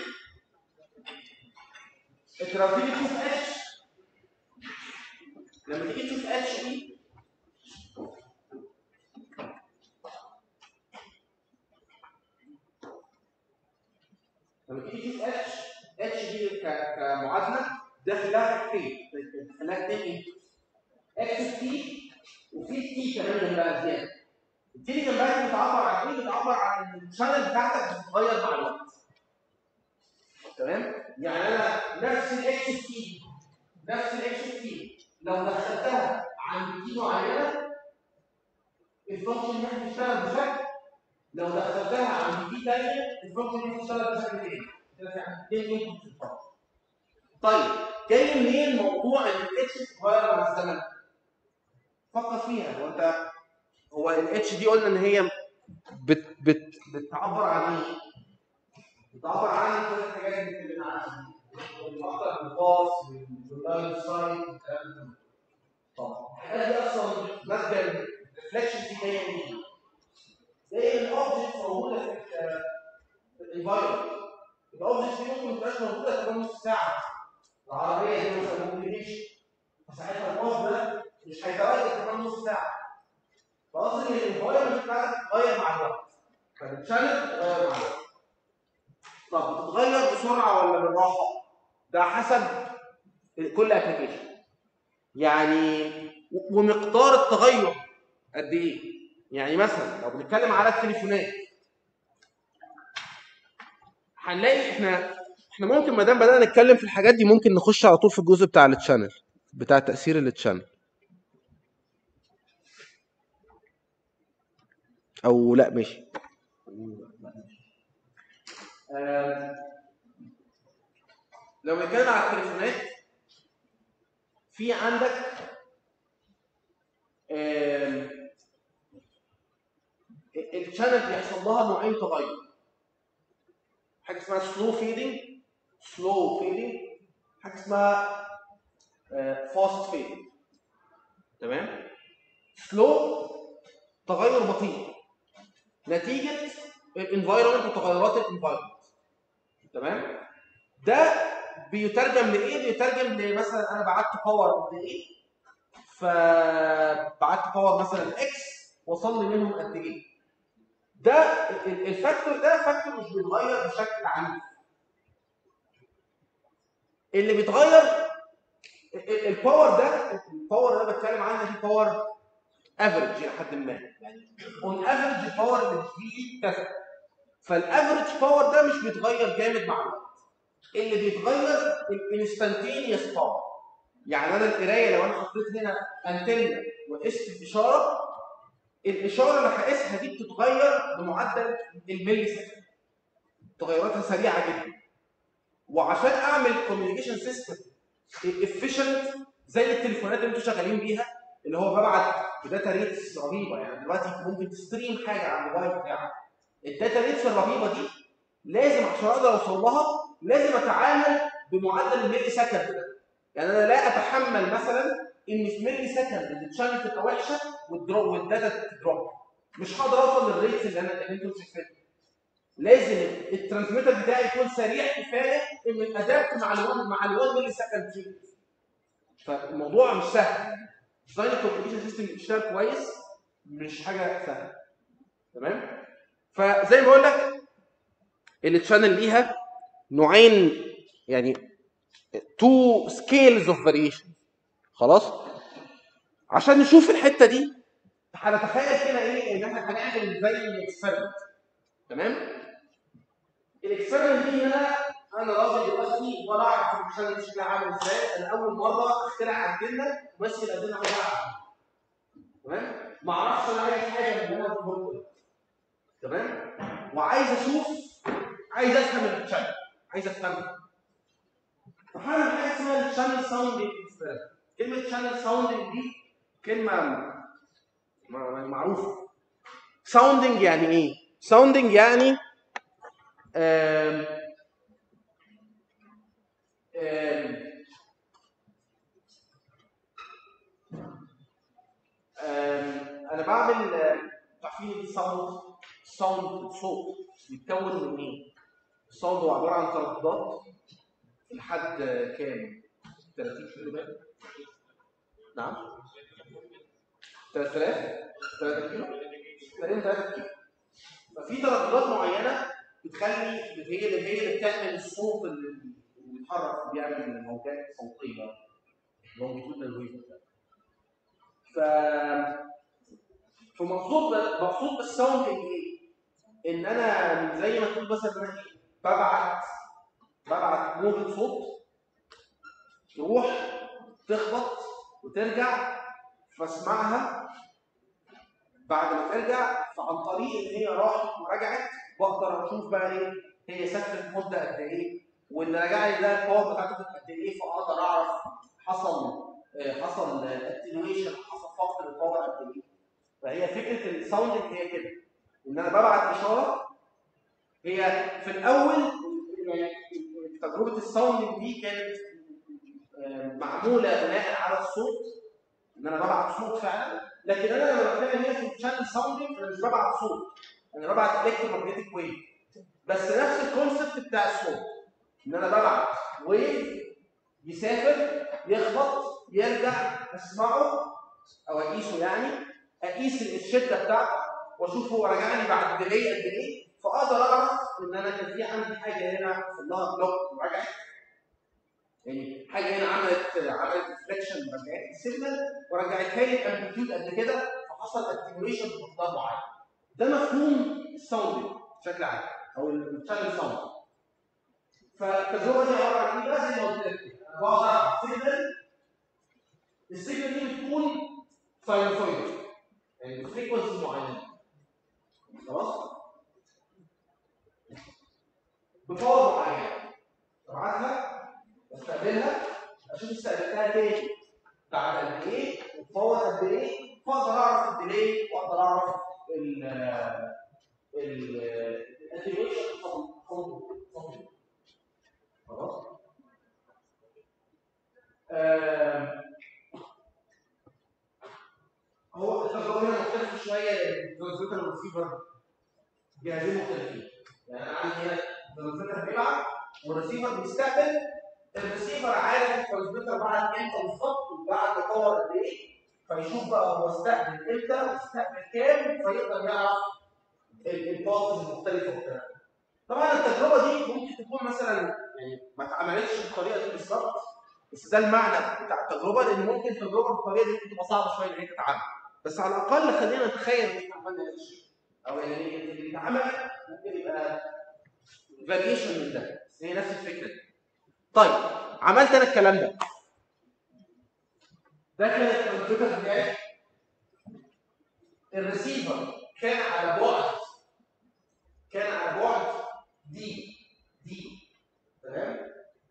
Speaker 1: انت لو تيجي تشوف اتش لما تيجي تشوف اتش دي لما تيجي تشوف اتش اتش دي ك- كمعادله داخلها حاجتين داخلها اثنين اكس تي وفي تي كمان جنبها زياده التي اللي جنبها دي بتعبر عن ايه؟ بتعبر عن ان الشانل بتاعتك بتتغير مع الوقت تمام؟ يعني انا نفس الاكس تي نفس الاكس تي لو دخلتها عند تي معينه الفانكشن دي هتشتغل بشكل لو دخلتها عند تي ثانيه الفانكشن دي هتشتغل بشكل تاني كده في عندي اثنين انبوت في الفانكشن طيب جاي منين موضوع ان الاتش تتغير مع الزمن؟ فكر فيها هو انت هو الاتش دي قلنا ان هي بت بت بتعبر عن ايه؟ بتعبر عن كل الحاجات اللي اتكلمنا عنها الاكتر من باص واللاين سايد والكلام ده طب الحاجات دي اصلا مادة الريفلكشن دي جايه منين؟ زي الاوبجكت موجوده في ال- في الانفايرمنت الاوبجكت دي ممكن ما تبقاش موجوده في نص ساعه العربيه دي مثلا ممكن يمشي فساعتها الباص ده مش هيتواجد كمان نص ساعه فاصلا الانفايرمنت بتاعتك تتغير مع الوقت فالشانل تتغير مع الوقت طب بتتغير بسرعه ولا بالراحه ده حسب كل ابلكيشن يعني و- ومقدار التغير قد ايه يعني مثلا لو بنتكلم على التليفونات هنلاقي احنا احنا ممكن ما دام بدانا نتكلم في الحاجات دي ممكن نخش على طول في الجزء بتاع التشانل بتاع تاثير التشانل او لا ماشي آم، لو بنتكلم على التليفونات في عندك آم، الشانل بيحصل لها نوعين تغير حاجه اسمها سلو فيدنج سلو فيدنج حاجه اسمها فاست فيدنج تمام سلو تغير بطيء نتيجه الانفايرمنت وتغيرات الانفايرمنت تمام ده بيترجم لايه بيترجم لمثلا انا بعت باور قد ايه فبعت باور مثلا اكس وصل لي منهم قد ايه ده ال- الفاكتور ده فاكتور مش بيتغير بشكل عنيف اللي بيتغير ال- ال- الباور ده الباور اللي انا بتكلم عنها دي باور افريج الى حد ما يعني اون افريج الباور اللي بتجيلي كذا فالافريج باور ده مش بيتغير جامد مع الوقت اللي بيتغير الانستنتينيوس باور يعني انا القرايه لو انا حطيت هنا انتنه وقست الاشاره الاشاره اللي هقيسها دي بتتغير بمعدل الملي سكند تغيراتها سريعه جدا وعشان اعمل كوميونيكيشن سيستم افيشنت زي التليفونات اللي انتوا شغالين بيها اللي هو ببعت بداتا ريتس رهيبه يعني دلوقتي ممكن تستريم حاجه على الموبايل بتاعك الداتا ريتس الرهيبه دي لازم عشان اقدر اوصل لها لازم اتعامل بمعدل الملي سكند ده يعني انا لا اتحمل مثلا ان في ملي سكند التشانل تبقى وحشه والدروب والداتا تدروب مش هقدر اوصل للريتس اللي انا اللي انتم شايفينها لازم الترانسميتر بتاعي يكون سريع كفايه ان الادابت مع ال مع ال 1 ملي سكند دي فالموضوع مش سهل ديزاين الكوميونيكيشن سيستم يشتغل كويس مش حاجه سهله تمام فزي ما بقول لك التشانل ليها نوعين يعني تو سكيلز اوف فاريشن خلاص عشان نشوف الحته دي هنتخيل كده ايه ان احنا هنعمل زي اكسبيرمنت تمام الاكسبيرمنت دي هنا انا راجل دلوقتي ولا اعرف الشغل دي شكلها عامل ازاي انا اول مره اخترع ادله وماشي الادله كلها تمام ما اعرفش انا عايز حاجه من هنا في تمام وعايز اشوف عايز افهم الشانل عايز افهمها فهعمل حاجه اسمها الشانل ساوندنج اكسبيرمنت كلمه شانل ساوندنج دي كلمه م- م- معروفه ساوندنج يعني ايه ساوندنج يعني آم آم آم انا بعمل آه، تعرفين الساوند الساوند الصوت بيتكون من ايه؟ الساوند هو عباره عن ترددات لحد آه، كام؟ 30 كيلو بقى نعم 3000 3 كيلو تقريبا 3 كيلو ففي ترددات معينه بتخلي هي اللي هي اللي بتعمل الصوت اللي اللي بيتحرك بيعمل موجات صوتيه لونجيتودنال ويف ف فمقصود مقصود بالساوندنج ايه؟ ان انا زي ما تقول مثلا انا ايه؟ ببعت ببعت موجة صوت تروح تخبط وترجع فاسمعها بعد ما ترجع فعن طريق ان هي راحت ورجعت بقدر اشوف بقى ايه هي سافرت مده قد ايه واللي رجع لي ده الباور بتاعته كانت قد ايه فاقدر اعرف حصل آه، حصل اتنويشن حصل فقد للباور قد ايه فهي فكره الساوندنج هي كده ان انا ببعت اشاره هي في الاول يعني تجربه الساوندنج دي كانت آه، معموله بناء على الصوت ان انا ببعت صوت فعلا لكن انا لما بتكلم هنا في الشانل ساوندنج انا مش ببعت صوت انا ببعت الكترومagnetic ويف بس نفس الكونسبت بتاع الصوت ان انا ببعت ويف يسافر يخبط يرجع اسمعه او اقيسه يعني اقيس الشده بتاعته واشوف هو راجع لي بعد ديلي قد ايه فاقدر اعرف ان انا كان في عندي حاجه هنا حصل لها بلوك ورجعت يعني حاجه هنا عملت عملت ريفليكشن رجعت السيجنال ورجعتها لي امبليتيود قد كده فحصل اكتيفيشن بمقدار معين ده مفهوم الساوند بشكل عام او الشانل ساوند فالتجربه دي عباره عن ايه بقى زي ما قلت لك كده انا بقعد اعرف سيجنال السيجنال دي بتكون ساينوسويد يعني فريكونسي معينه خلاص بفور معين ابعتها واستقبلها اشوف استقبلتها تاني بعد قد ايه وفور قد ايه فاقدر اعرف الديلي واقدر اعرف ال ال الاتنيويشن خلاص آم، هو التجربه هنا مختلفه شويه لان الترانسميتر والريسيفر جهازين مختلفين يعني انا عندي هنا الترانسميتر بيبعت والريسيفر بيستقبل الريسيفر عارف الترانسميتر بعت امتى بالظبط وبعد باور قد ايه فيشوف بقى هو استقبل امتى واستقبل كام فيقدر يعرف الباص المختلفه والكلام ده. طبعا التجربه دي ممكن تكون مثلا يعني ما اتعملتش بالطريقه دي بالظبط بس ده المعنى بتاع التجربه لان ممكن تجربه بالطريقه دي ممكن تبقى صعبه شويه ان هي تتعمل بس على الاقل خلينا نتخيل ان احنا عملنا هذا الشيء او يعني اللي اتعمل ممكن يبقى فاريشن من ده بس هي نفس الفكره دي. طيب عملت انا الكلام ده ده كان الكمبيوتر بتاعي الريسيفر كان على بعد كان على بعد دي دي تمام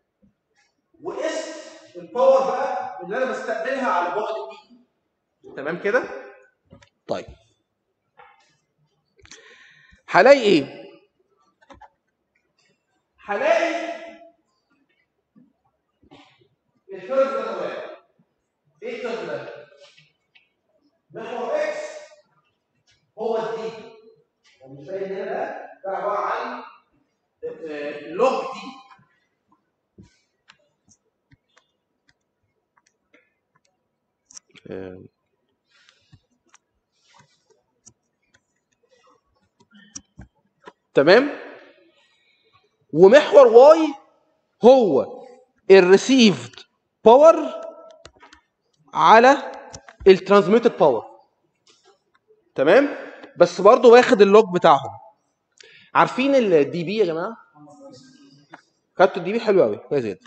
Speaker 1: وقست الباور بقى اللي انا بستقبلها على بعد دي تمام كده طيب هلاقي ايه هلاقي الكيرف ده واقع ايه الكيرف ده محور اكس هو الدي ومش باين هنا ده ده عباره عن آه، لوج دي تمام ومحور واي هو الريسيفد باور على الترانسميتد باور تمام بس برضه واخد اللوج بتاعهم عارفين الدي بي يا جماعه خدتوا الدي بي حلو قوي كويس جدا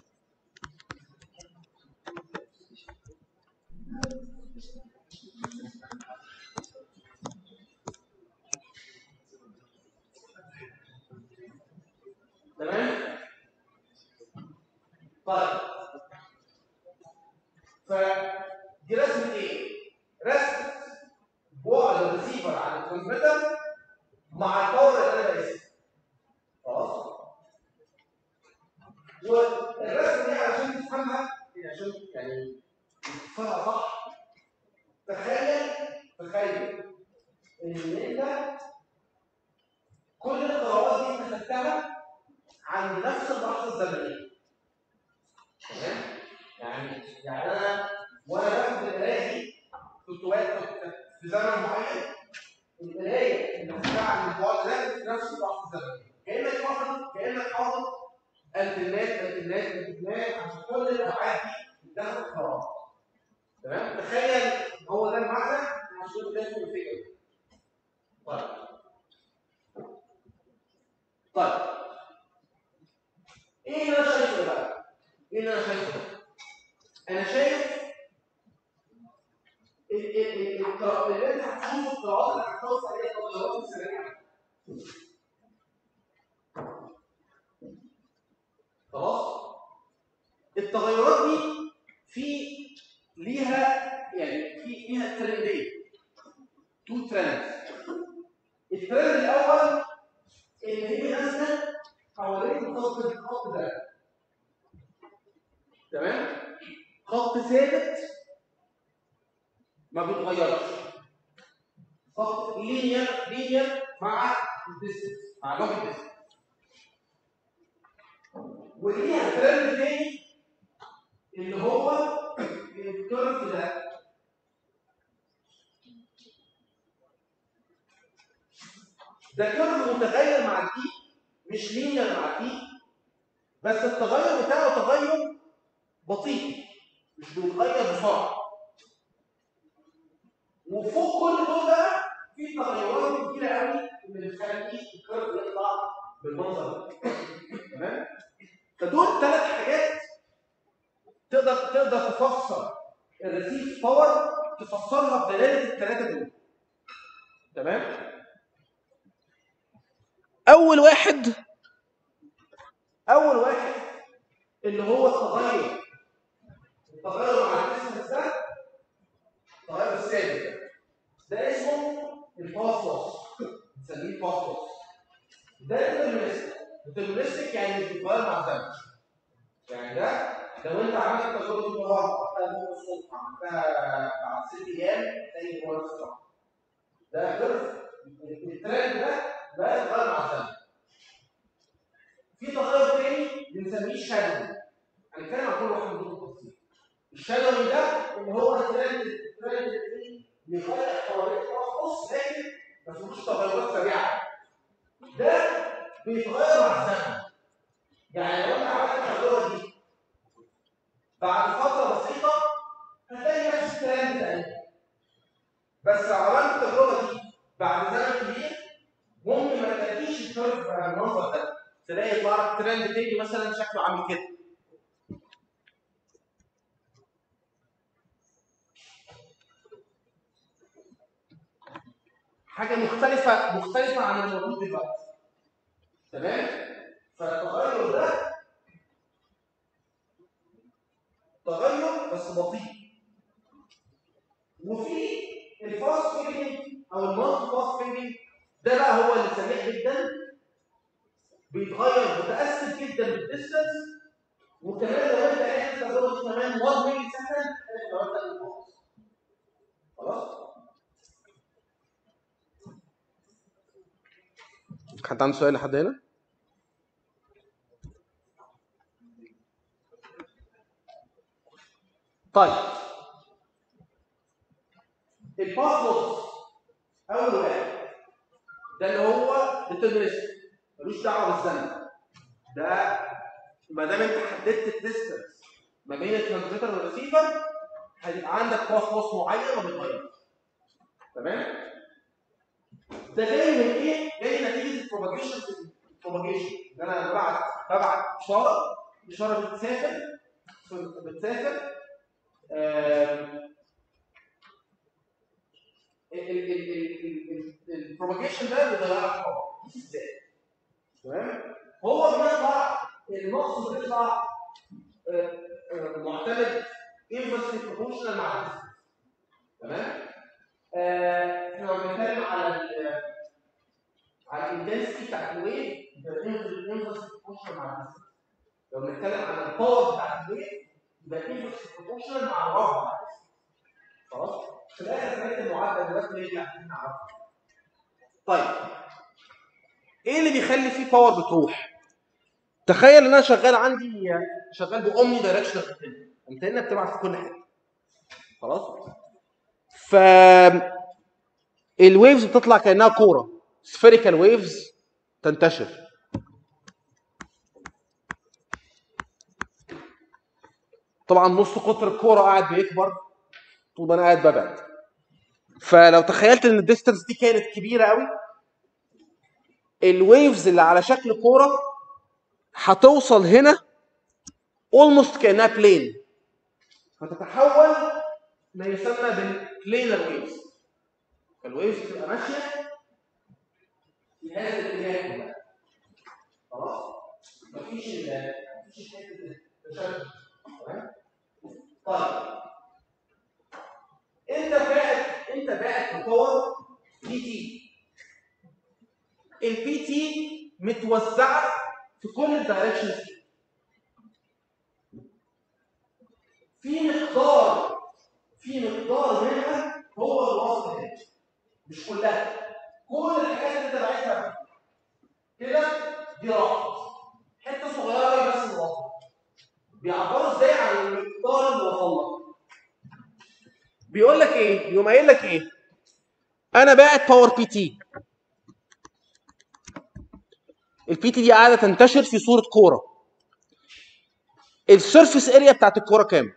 Speaker 1: تمام طيب فدي رسمه ايه؟ رسمه بعد الريسيفر عن الترانسميتر مع الباور اللي انا بقيسها خلاص؟ والرسمه دي علشان تفهمها يعني عشان يعني تفهمها صح تخيل تخيل ان انت كل القرارات دي انت خدتها عند نفس اللحظه الزمنيه تمام يعني يعني انا وانا باخد القرايه دي كنت واقف في زمن معين القرايه اللي خدتها عند البعد ده في نفس اللحظه الزمنيه كانك حاطط كانك حاطط انتنات انتنات انتنات عشان كل الابعاد دي بتاخد قرارات تمام تخيل هو ده المعنى عشان لازم الفكره طيب طيب ايه اللي انا شايفه بقى؟ ايه اللي انا شايفه؟ انا شايف ال- ال- ال- القراءات اللي انت هتشوف القراءات اللي هتوصل عليها التغيرات السريعه خلاص؟ التغيرات دي في ليها يعني في ليها ترندين تو ترندز الترند الاول ان هي نازله حوالين الخط الخط ده تمام خط ثابت ما بيتغيرش خط لينير لينير مع الديستنس مع لوج الديستنس وليها ترند تاني اللي هو الكيرف ده ده كيرف متغير مع مش لينير مع تي بس التغير بتاعه تغير بطيء مش بيتغير بسرعه وفوق كل دول بقى في تغيرات كتيره قوي اللي بتخلي الكيرف يطلع بالمنظر ده تمام فدول ثلاث حاجات تقدر تقدر تفسر الريسيف باور تفسرها بدلاله الثلاثه دول تمام اول واحد اول واحد اللي هو التغير التغير مع الديستنس ده التغير الثابت ده ده اسمه الباس لوس بنسميه الباس لوس ده ديترمينستيك ديترمينستيك يعني مش بيتغير مع الزمن يعني ده لو انت عملت تجربه النهارده عملتها بكره الصبح عملتها بعد ست ايام تلاقي هو نفس الرقم ده كيرف الترند ده بقى يتغير مع الزمن في تغير تاني بنسميه شادو هنتكلم عن كل واحد من دول بالتفصيل الشادوي ده اللي هو الترند الترند اللي بيغير حوالين نص لكن ما فيهوش تغيرات سريعه ده بيتغير مع الزمن يعني لو انت عملت التجربه دي بعد فتره بسيطه هتلاقي نفس الترند تقريبا بس لو عملت التجربه دي بعد زمن كبير ممكن ما تلاقيش الكيرف بالمنظر ده تلاقي يطلع لك ترند تاني مثلا شكله عامل كده حاجه مختلفه مختلفه عن الموجود دلوقتي تمام فالتغير ده تغير بس بطيء وفي الفاست فيدنج او المالتي فاست فيدنج ده بقى هو اللي سريع جدا بيتغير متاثر جدا بالديستنس وكمان لو انت قاعد تجربه كمان 1 ملي سكند لو انت الفوكس خلاص حد عنده سؤال لحد هنا؟ طيب الباس لوس اول واحد ده اللي هو ديترمينستيك ملوش دعوه بالزمن ده ما دام انت حددت الديستنس ما بين الترانسميتر والريسيفر هيبقى عندك باس لوس معين ما بيتغيرش تمام ده جاي من ايه؟ جاي نتيجه البروباجيشن البروباجيشن ده انا ببعت ببعت اشاره الاشاره بتسافر بتسافر البروباجيشن ده بيضيع لك باور ازاي؟ تمام؟ هو بيطلع النص بيطلع آه، آه، معتمد انفرسلي بروبورشنال مع الديستنس تمام؟ آه، احنا لو بنتكلم على ال على الانتنسيتي بتاعت الويف يبقى الانفرسلي بروبورشنال مع الديستنس لو بنتكلم على الباور بتاعت الويف يبقى الانفرسلي بروبورشنال مع الرابع مع الديستنس خلاص؟ في الاخر بقيت المعادله دلوقتي اللي احنا عايزين نعرفها طيب ايه اللي بيخلي فيه باور بتروح؟ تخيل ان انا شغال عندي شغال باومني دايركشنال انتنا انتنا بتبعت في كل حته خلاص ف الويفز بتطلع كانها كوره سفيريكال ويفز تنتشر طبعا نص قطر الكوره قاعد بيكبر طول ما انا قاعد ببعد فلو تخيلت ان الديستنس دي كانت كبيره قوي الويفز اللي على شكل كوره هتوصل هنا اولموست كانها بلين فتتحول ما يسمى بالبلينر ويفز الويفز تبقى ماشيه في هذا الاتجاه كده خلاص مفيش ال مفيش حته التشتت تمام طيب انت باعت انت باعت بقوه بي تي البي تي متوزعه في كل الدايركشنز في مقدار في مقدار منها هو الوسط هنا مش كلها كل الحاجات اللي انت باعتها كده دي راحت حته صغيره قوي بس اللي وصلت بيعبروا ازاي عن المقدار اللي وصل لك بيقول لك ايه يقوم قايل لك ايه انا باعت باور بي تي البي تي دي قاعده تنتشر في صوره كوره السيرفيس اريا بتاعت الكوره كام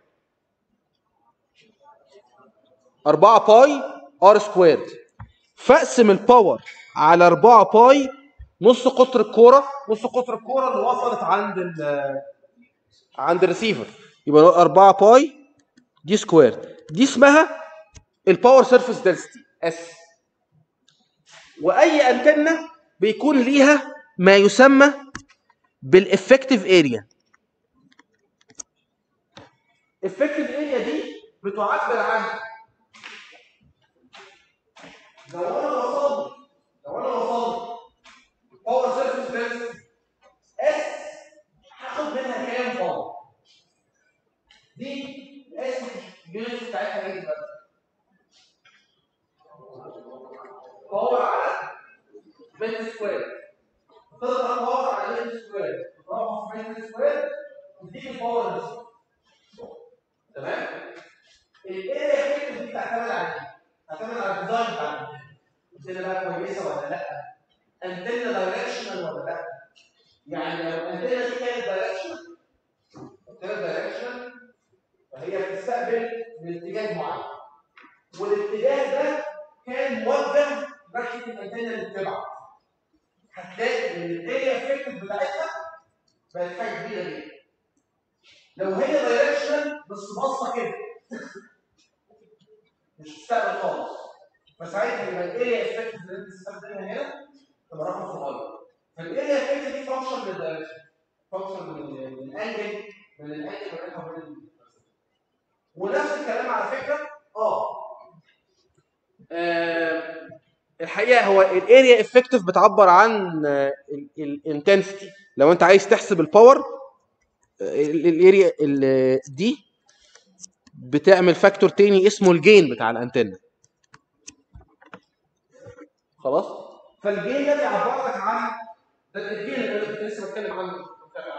Speaker 1: 4 باي ار سكويرد فاقسم الباور على 4 باي نص قطر الكوره نص قطر الكوره اللي وصلت عند ال عند الريسيفر يبقى 4 باي دي سكويرد دي اسمها الباور سيرفيس دنسيتي اس واي انتنه بيكون ليها ما يسمى بالافكتيف اريا افكتيف اريا دي بتعبر عن لو انا وصلت لو انا وصلت باور سيرفيس دنسيتي اس هاخد منها كام باور دي اس اليونت بتاعتها ايه دلوقتي باور على متر سكوير تضرب باور على متر سكوير تضربها في متر سكوير تديك الباور دي تمام الاريا افكتيف دي بتعتمد على ايه؟ تعتمد على الديزاين بتاع الانتنه بقى كويسه ولا لا انتنه دايركشنال ولا لا يعني لو الانتنه دي كانت دايركشنال كانت دايركشنال فهي بتستقبل من اتجاه معين والاتجاه ده كان موجه ناحيه الانتنه اللي بتبعت هتلاقي ان الاريا افكتيف بتاعتها بقت حاجه كبيره جدا لو هي دايركشنال بس باصه كده مش تستقبل خالص فساعتها يبقى الاريا افكتيف اللي انت تستخدمها هنا تبقى رقم صغير فالاريا افكتيف دي فانكشن للدايركشن فانكشن من من الانجل من الانجل بتاعتها ومن ونفس الكلام على فكره اه آه، الحقيقه هو الاريا افكتيف بتعبر عن الانتنسيتي لو انت عايز تحسب الباور الاريا دي بتعمل فاكتور تاني اسمه الجين بتاع الانتنه خلاص فالجين ده بيعبر لك عن ده الجين اللي انا كنت لسه بتكلم عنه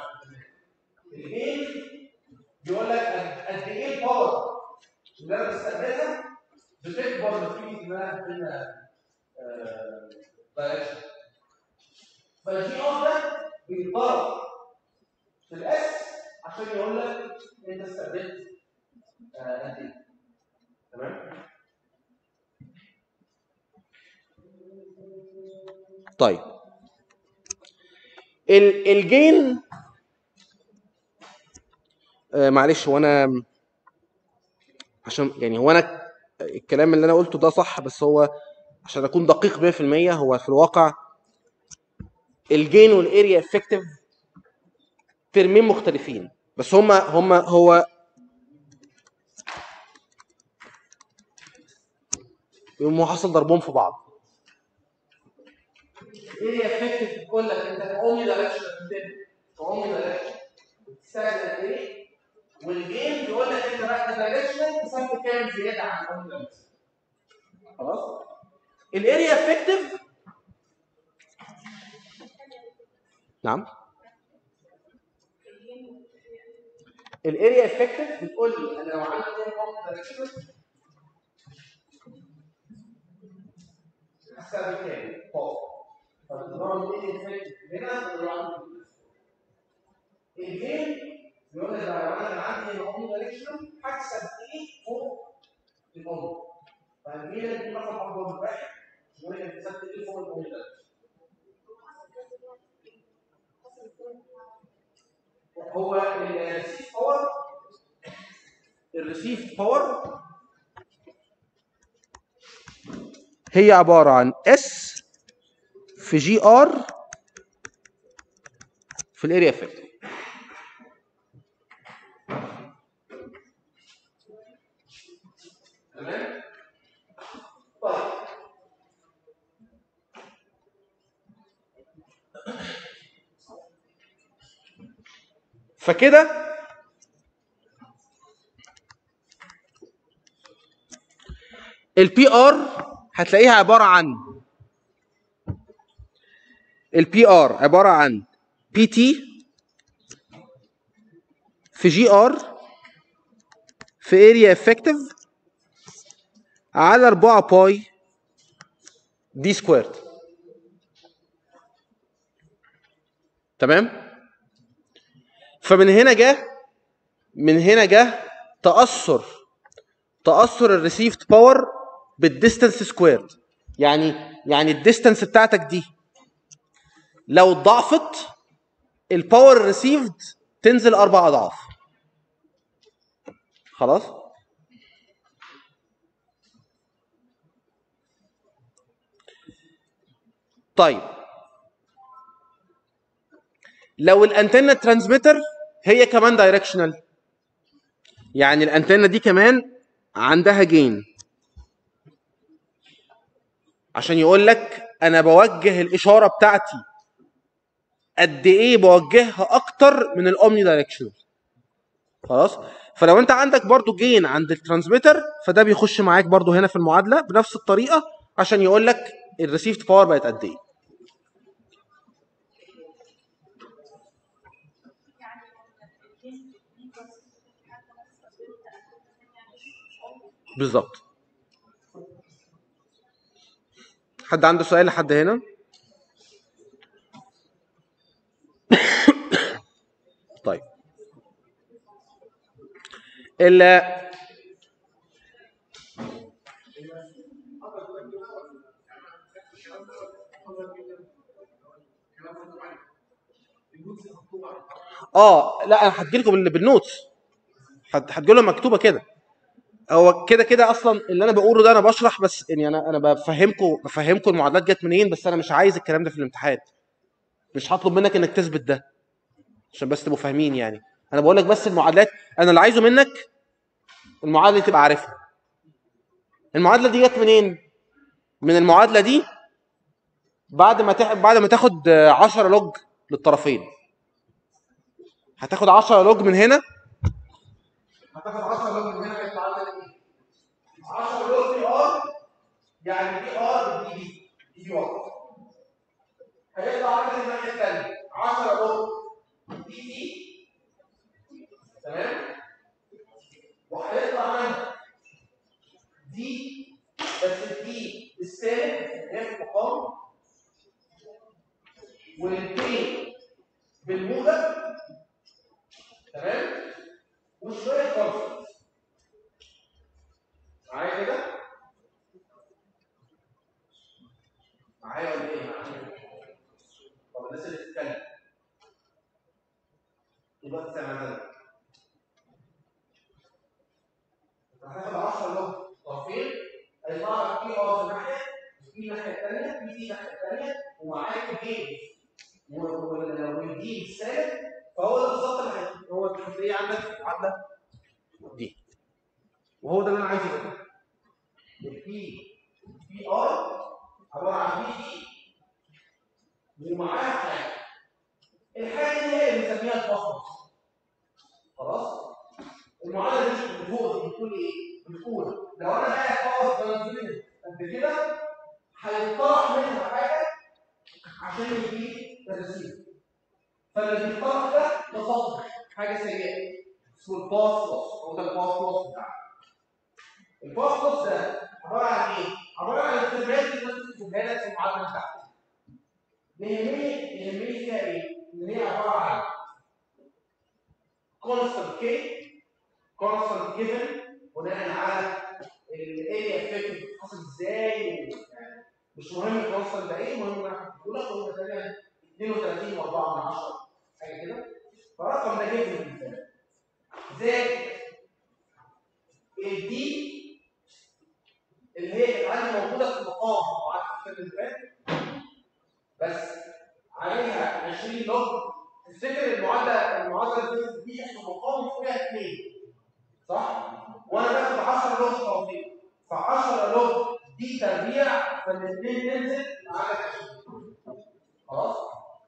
Speaker 1: الجين بيقول لك قد قد ايه الباور اللي انا بستقبلها بتكبر نتيجه ما قلنا دايركشن فالجي اوف ده بيتضرب في الاس عشان يقول لك انت استقبلت آه، قد ايه تمام طيب ال- الجين آه، معلش هو انا عشان يعني هو انا الكلام اللي انا قلته ده صح بس هو عشان اكون دقيق 100% هو في الواقع الجين والاريا افكتيف ترمين مختلفين بس هما هما هو يقوموا حصل ضربهم في بعض اريا افكتيف بتقول لك انت كاومي دايركشن كاومي دايركشن بتستخدم قد ايه والجيم بيقول لك انت بقى دايركشن كسبت كام زياده عن الاومي دايركشن خلاص الاريا افكتيف نعم الاريا افكتيف بتقول لي انا لو عندي كام دايركشن هستخدم كام؟ باور فبتضرب الاريا افكتيف هنا بتضرب الجيم بيقول لك لو انا عندي الاومي دايركشن هكسب ايه فوق الاومي فالجيم دي رقم اكبر من واحد يقول لك كسبت ايه فوق الاومي دايركشن هو الريسيف باور الريسيف باور هي عبارة عن اس في جي ار في الاريا افكت تمام طيب فكده البي ار هتلاقيها عباره عن البي ار عباره عن بي تي في جي ار في اريا افكتيف على 4 باي دي سكويرد تمام فمن هنا جه من هنا جه تاثر تاثر الريسيفد باور بالديستانس سكويرد يعني يعني الديستانس بتاعتك دي لو اتضاعفت الباور ريسيفد تنزل اربع اضعاف خلاص طيب لو الانتنه ترانسميتر هي كمان دايركشنال يعني الانتنه دي كمان عندها جين عشان يقول لك انا بوجه الاشاره بتاعتي قد ايه بوجهها اكتر من الاومني دايركشنال خلاص فلو انت عندك برضو جين عند الترانسميتر فده بيخش معاك برضو هنا في المعادله بنفس الطريقه عشان يقول لك الريسيفد باور بقت قد ايه بالظبط حد عنده سؤال لحد هنا طيب ال اه لا انا هدي لكم بالنوتس هدي لهم مكتوبه كده هو كده كده اصلا اللي انا بقوله ده انا بشرح بس يعني انا انا بفهمكم بفهمكم المعادلات جت منين بس انا مش عايز الكلام ده في الامتحان مش هطلب منك انك تثبت ده عشان بس تبقوا فاهمين يعني انا بقول لك بس المعادلات انا اللي عايزه منك المعادله تبقى عارفها المعادله دي جت منين من المعادله دي بعد ما تح... بعد ما تاخد 10 لوج للطرفين هتاخد 10 لوج من هنا هتاخد 10 لوج من هنا هيطلع عندك ايه 10 لوج في ار يعني دي ار دي دي دي دي واحد هيطلع عندك الناحيه الثانيه 10 لوج دي دي تمام وهيطلع عندك دي بس دي السالب هي المقام والبي بالموجب تمام وشويه كونستنت معايا كده معايا ولا ايه طب الناس اللي بتتكلم يبقى تسمع مثلا هتاخد 10 لوج طرفين هيطلع لك في ار في ناحيه وفي الناحيه الثانيه في دي الناحيه الثانيه ومعاك جيم والدي بالسالب فهو ده بالظبط اللي هي- هو اللي هتلاقيه عندك في المعادله دي وهو ده اللي انا عايزه ده البي بي ار عباره عن بي دي ومعاها حاجه الحاجه دي هي اللي بنسميها الفصل خلاص المعادله دي اللي فوق دي بتقول ايه؟ بتقول لو انا قاعد باور ترانزميتد قد كده هيطرح منها حاجه عشان يجيب الريسيف فاللي بيطرح ده تصدق حاجه سيئه اسمه الباس لوس هو ده الباس لوس بتاعنا الباس لوس ده عباره عن ايه؟ عباره عن الكلمات اللي الناس بتكتبها لك في المعادله بتاعتك يهمني يهمني فيها ايه؟ ان هي عباره عن constant k constant given بناء على الاريا افكت بتتحسب ازاي و- يعني مش مهم الكونستنت ده ايه المهم انا هقول لك هو تقريبا 32 و4 من 10 حاجه كده فالرقم ده جيفن بالنسبه لك زائد الدي اللي هي كانت عندي موجوده في المقام وقعدت في الفيلم اللي فات بس عليها 20 لوج تفتكر المعادله المعادله دي في المقام فيها اثنين صح؟ وانا باخد 10 لوج توفيق ف 10 لوج دي تربيع فالاثنين تنزل معاك 20 خلاص؟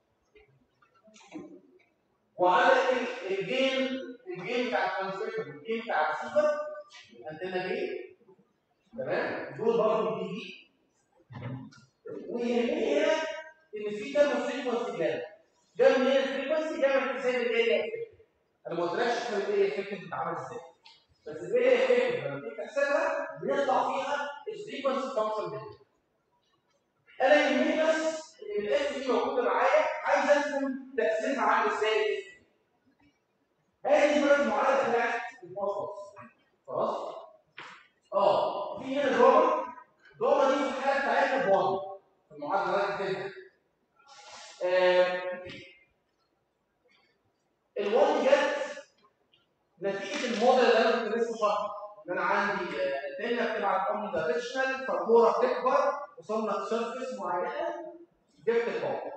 Speaker 1: وعندك ال- الجيم الجيم بتاع الترانسفير والجيم بتاع السيفر عندنا جيم تمام؟ دول برضه دي دي ويهمني هنا ان في كام فريكونسي جاب جاب منين الفريكونسي جاب من حساب الاريا افكت انا ما قلتلكش حساب الاريا افكت بتتعمل ازاي بس الاريا افكت لما تيجي تحسبها بيطلع فيها الفريكونسي فانكشن دي انا يهمني بس ان الاف دي موجوده معايا عايز افهم تاثير خلاص اه في هنا جوه جوه دي في الحاله بتاعتنا بوان في المعادله اللي انا كاتبها آه، الوان دي جت نتيجه الموديل اللي انا كنت لسه شرحه ان انا عندي الدنيا بتبعت امر دايركشنال فالكوره بتكبر وصلنا لسيرفيس معينه جبت الباور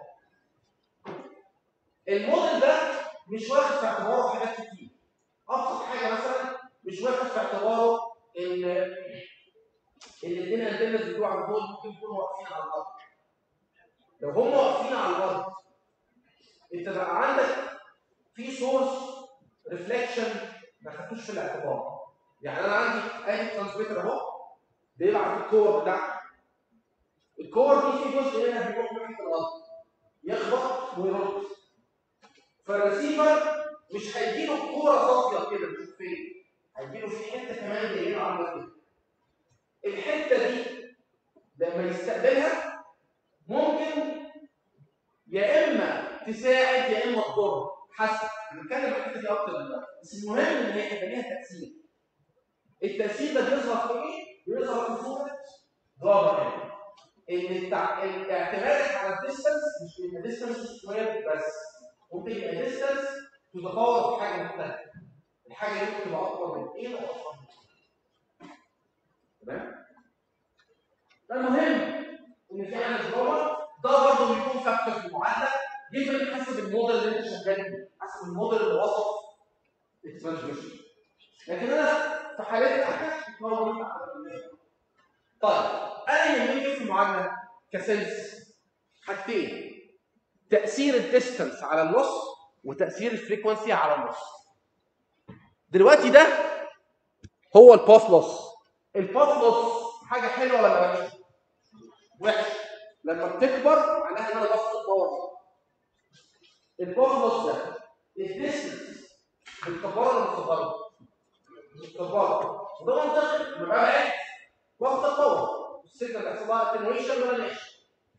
Speaker 1: الموديل ده مش واخد في اعتباره حاجات كتير ابسط حاجه مثلا مش واخد في اعتباره ان الاثنين انتنز بتوع دول ممكن يكونوا واقفين على الارض لو هم واقفين على الارض انت بقى عندك في سورس ريفليكشن ما خدتوش في الاعتبار يعني انا عندي ادي ترانسميتر اهو بيبعت الكور بتاعته الكور دي في جزء هنا بيروح ناحيه الارض يخبط ويرد فالريسيفر مش هيجي له كوره صافيه كده مش فين هيجي له في حته كمان جايه له عامله كده الحته دي لما يستقبلها ممكن يا اما تساعد يا اما تضر حسب هنتكلم عن الحته دي اكتر دلوقتي بس المهم ان هي يبقى ليها تاثير التاثير ده بيظهر في ايه؟ بيظهر في صوره ظاهر هنا ان التع... الاعتماد على الديستنس مش ان ديستنس سكوير بس ممكن يبقى ديستنس تتطور في حاجه مختلفه الحاجه دي ممكن تبقى اكبر من ايه واكبر من تمام فالمهم ان في عندك جوه ده برضه بيكون فاكتور في المعادله جيفن حسب الموديل اللي انت شغال بيه حسب الموديل اللي وصف الترانسميشن لكن انا في حالتي احنا بتنور طيب انا يهمني ايه في المعادله كسنس حاجتين تاثير الديستنس على النص وتاثير الفريكونسي على النص دلوقتي ده هو الباث لوس الباث لوس حاجه حلوه ولا وحشه وحش لما بتكبر معناها ان انا بفقد باور الباث لوس ده الديستنس بتكبره ولا بتصغره؟ بتكبره وده منطقي يبقى بعد واخد باور السيجنال بيحصل لها اتنويشن ولا ماشي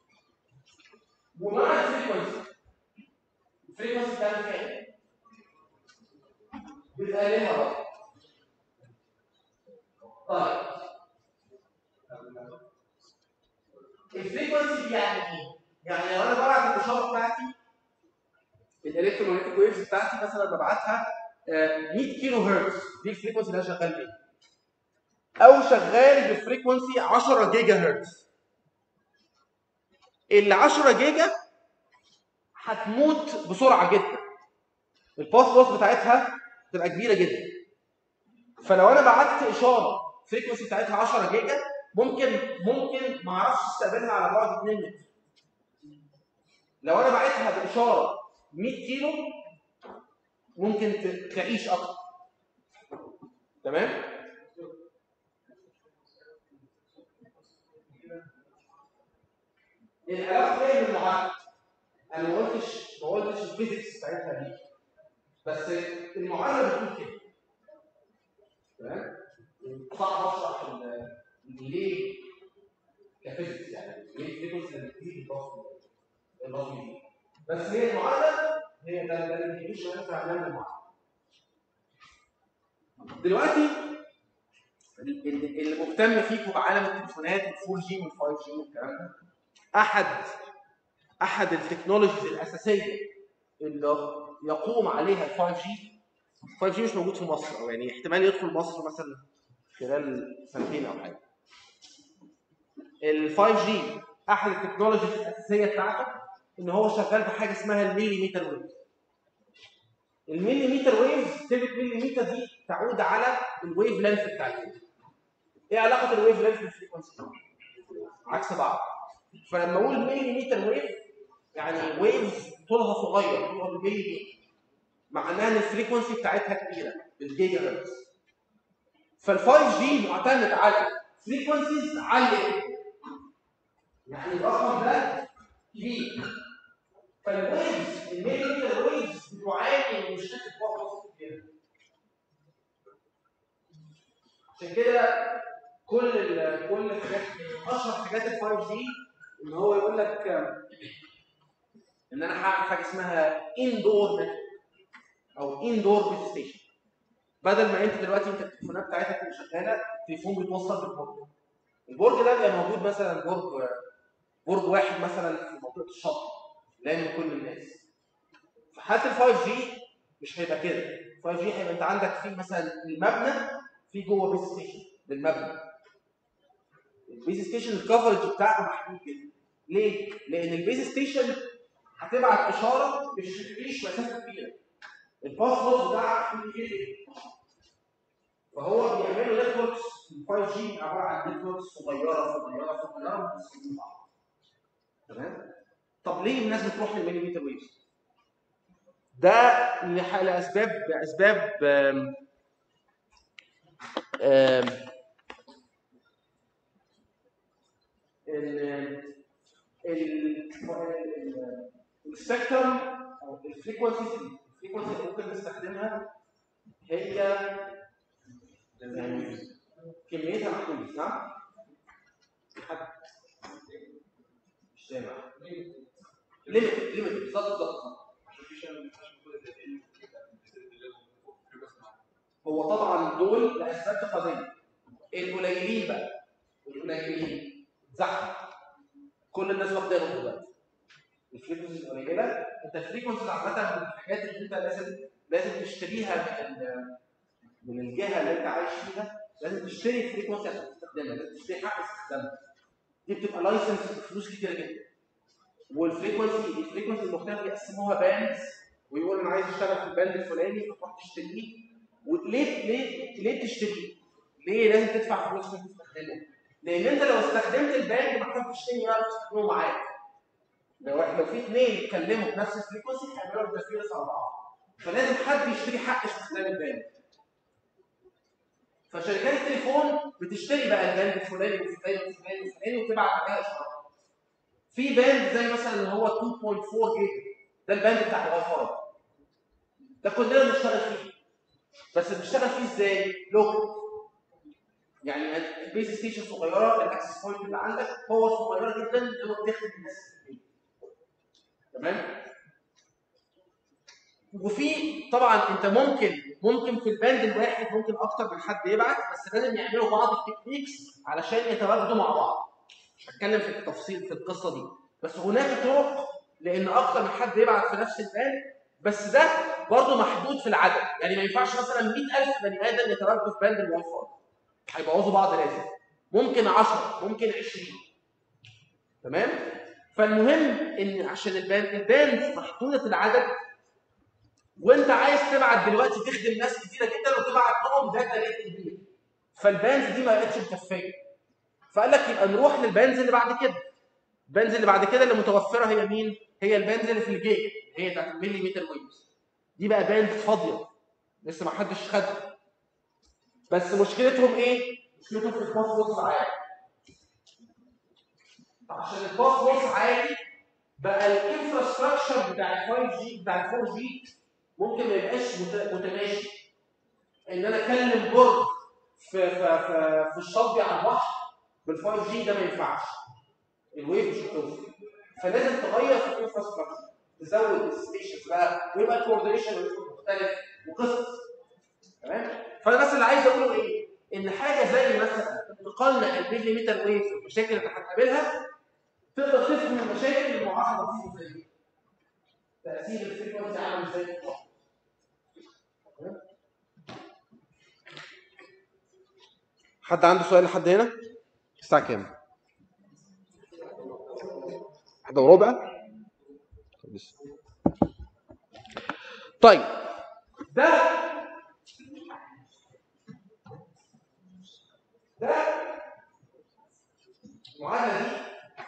Speaker 1: ومع الفريكونسي الفريكونسي بتعمل فيها ايه؟ بتقللها بقى طيب الفريكونسي دي يعني ايه؟ يعني لو انا ببعت الاشاره بتاعتي الالكترومagnetic ويفز بتاعتي مثلا ببعتها آه، 100 كيلو هرتز دي الفريكونسي اللي انا شغال بيها او شغال بفريكونسي 10 جيجا هرتز ال 10 جيجا هتموت بسرعه جدا الباس لوس بتاعتها تبقى كبيره جدا فلو انا بعت اشاره الفريكونسي بتاعتها 10 جيجا ممكن ممكن ما اعرفش استقبلها على بعد 2 متر لو انا بعتها باشاره 100 كيلو ممكن ت- تعيش اكتر تمام العلاقه ايه بالمعادله انا ما قلتش ما قلتش الفيزيكس بتاعتها دي بس المعادله بتقول كده تمام صعب اشرح ال- ليه كفيزيكس يعني ليه الفريكونسي اللي بتزيد الضغط الرقمي دي بس هي المعادله هي ده ده اللي بيجيش ينفع نعمل المعادله دلوقتي ال- ال- اللي مهتم فيكم بعالم التليفونات وال4 جي وال5 جي والكلام ده احد احد التكنولوجيز الاساسيه اللي يقوم عليها ال 5 جي 5 جي مش موجود في مصر او يعني احتمال يدخل مصر مثلا خلال سنتين او حاجه ال 5 جي احد التكنولوجيز الاساسيه بتاعته ان هو شغال بحاجه اسمها المليمتر ويف المليمتر ويف كلمه مليمتر دي تعود على الويف لينث بتاعتها ايه علاقه الويف لينث بالفريكونسي عكس بعض فلما اقول مليمتر ويف يعني ويف طولها صغير طولها بالملي معناها ان الفريكونسي بتاعتها كبيره بالجيجا هرتز فال 5 جي معتمد على فريكونسيز عاليه يعني الرقم ده كبير فالويفز المليمتر ويفز بتعاني من مشكله فوق كبيره عشان كده كل ال كل الحاجات اشهر حاجات ال 5 جي ان هو يقول لك آه، ان انا هعمل حاجه اسمها اندور نتورك او اندور بيس ستيشن بدل ما انت دلوقتي انت التليفونات بتاعتك اللي شغاله التليفون بيتوصل بالبرج البرج ده بيبقى موجود مثلا برج برج واحد مثلا في منطقه الشط لامم كل الناس في حاله ال 5 جي مش هيبقى كده 5 جي هيبقى انت عندك في مثلا المبنى في جوه بيس ستيشن للمبنى البيس ستيشن الكفرج بتاعه محدود جدا ليه؟ لان البيس ستيشن هتبعت اشاره مش هتعيش مسافه كبيره الباسورد بتاعها كبير جدا فهو بيعملوا نتوركس ال 5 جي عباره عن نتوركس صغيره صغيره صغيره متصلين بعض تمام؟ طب ليه الناس بتروح للمليمتر ويفز؟ ده لح- لاسباب اسباب آم، آم، ال ال ال- السبيكترم او الفريكونسيز الفريكونسي اللي ممكن نستخدمها هي يعني كميتها محدوده نعم؟ حد مش سامع ليميت ليميت بالظبط بالظبط هو طبعا دول لاسباب تقنيه القليلين بقى القليلين زحمه كل الناس واخداهم دلوقتي الفريكونسي القليله انت الفريكونسي عامه من الحاجات اللي انت لازم لازم تشتريها من ال- من الجهه اللي انت عايش فيها لازم تشتري فريكونسي عشان تستخدمها لازم تشتري حق استخدامها دي بتبقى لايسنس بفلوس كتير جدا والفريكونسي الفريكونسي المختلفه بيقسموها باندز ويقول انا عايز اشتغل في الباند الفلاني فتروح تشتريه وليه ليه ليه تشتريه؟ ليه لازم تدفع فلوس عشان تستخدمه؟ لان انت لو استخدمت الباند محتاج تشتري يعرف تستخدمه معاك. لو لو في اثنين اتكلموا بنفس الفريكونسي هيعملوا انترفيرنس على بعض. فلازم حد يشتري حق استخدام الباند. فشركات التليفون بتشتري بقى الباند الفلاني والفلاني والفلاني والفلاني وتبعت عليها اشارات. في باند زي مثلا اللي هو 2.4 جيجا ده الباند بتاع الواي فاي. ده كلنا بنشتغل فيه. بس بنشتغل فيه ازاي؟ لوكال. يعني البيز ستيشن صغيره الاكسس بوينت اللي عندك هو صغيره جدا اللي هو بتخدم الناس في البيت. تمام؟ وفي طبعا انت ممكن ممكن في الباند الواحد ممكن اكتر من حد يبعت بس لازم يعملوا بعض التكنيكس علشان يتواجدوا مع بعض. مش هتكلم في التفصيل في القصه دي بس هناك طرق لان اكتر من حد يبعت في نفس الباند بس ده برضه محدود في العدد يعني ما ينفعش مثلا 100000 بني ادم يتواجدوا في باند الواي فاي هيبوظوا بعض لازم ممكن 10 ممكن 20 تمام فالمهم ان عشان الباند الباند محدوده العدد وانت عايز تبعت دلوقتي تخدم ناس كتيره جدا وتبعت لهم داتا ريت كبير فالباندز دي ما بقتش مكفيه فقال لك يبقى نروح للباندز اللي بعد كده الباندز اللي بعد كده اللي متوفره هي مين؟ هي الباندز اللي في الجيج هي بتاعت الملي متر ويفز دي بقى باند فاضيه لسه ما حدش خدها بس مشكلتهم ايه؟ مشكلتهم في الباس لوس عالي عشان الباس لوس عالي بقى الانفراستراكشر بتاع ال 5 جي بتاع ال 4 جي ممكن ما يبقاش مت- متماشي ان انا اكلم برج في في في, في الشاطئ على البحر بال 5 جي ده ما ينفعش الويف مش هتوصل فلازم تغير في الانفراستراكشر تزود الستيشنز بقى ويبقى الكوردينيشن مختلف وقصص تمام فانا بس اللي عايز اقوله ايه ان حاجه زي مثلا انتقالنا الملي متر ويف المشاكل اللي هنقابلها تقدر تفهم المشاكل المعاصره دي ازاي تاثير الفريكونسي عامل ازاي بالظبط. تمام؟ حد عنده سؤال لحد هنا؟ الساعة كام؟ واحدة وربع؟ طب لسه. طيب ده ده المعادلة دي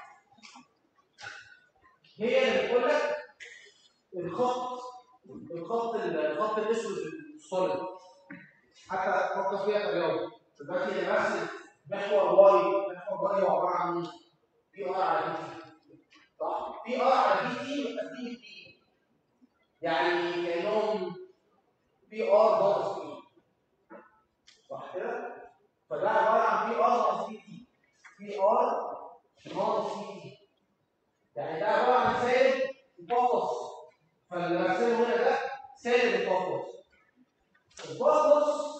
Speaker 1: هي اللي بتقول لك الخط الخط الخط الاسود الصلب حتى فكر فيها في الرياضه دلوقتي انا برسم محور واي محور واي هو عباره عن ايه؟ بي ار على بي تي صح؟ بي ار على بي تي متقسمين بي يعني كانهم بي ار ناقص بي صح كده؟ فده عباره عن بي ار ناقص بي تي بي ار ناقص بي تي يعني ده عباره عن سالب الباص فاللي برسمه هنا ده سالب الباص الباص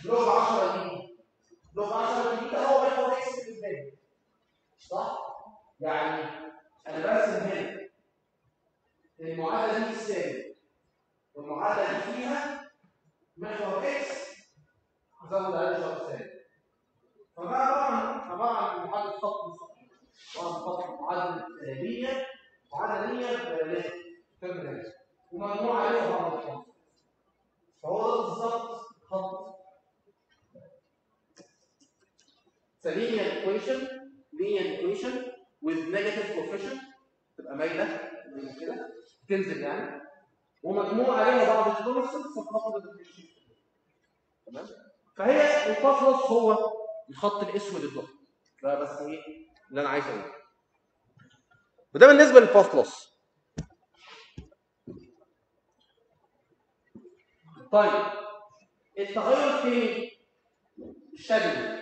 Speaker 1: لوج 10 دي لوج 10 دي ده هو محور اكس بالنسبه لي صح؟ يعني انا برسم هنا المعادله دي تساوي والمعادله دي فيها محور اكس هزود عليه شرط ثاني فبقى طبعا عباره عن معادله خط مستقيم طبعا خط معادله لينير معادله لينير تمام ومجموعه عليها بعض الخط فهو ده بالظبط خط It's a linear equation linear equation with negative coefficient تبقى مايله زي كده تنزل يعني ومجموع عليها بعض الكونستنت فالخط ده بتمشي تمام فهي الباثلس هو الخط الاسود الضغط ده بس ايه اللي انا عايز اقوله وده بالنسبه للباثلس طيب التغير في الشكل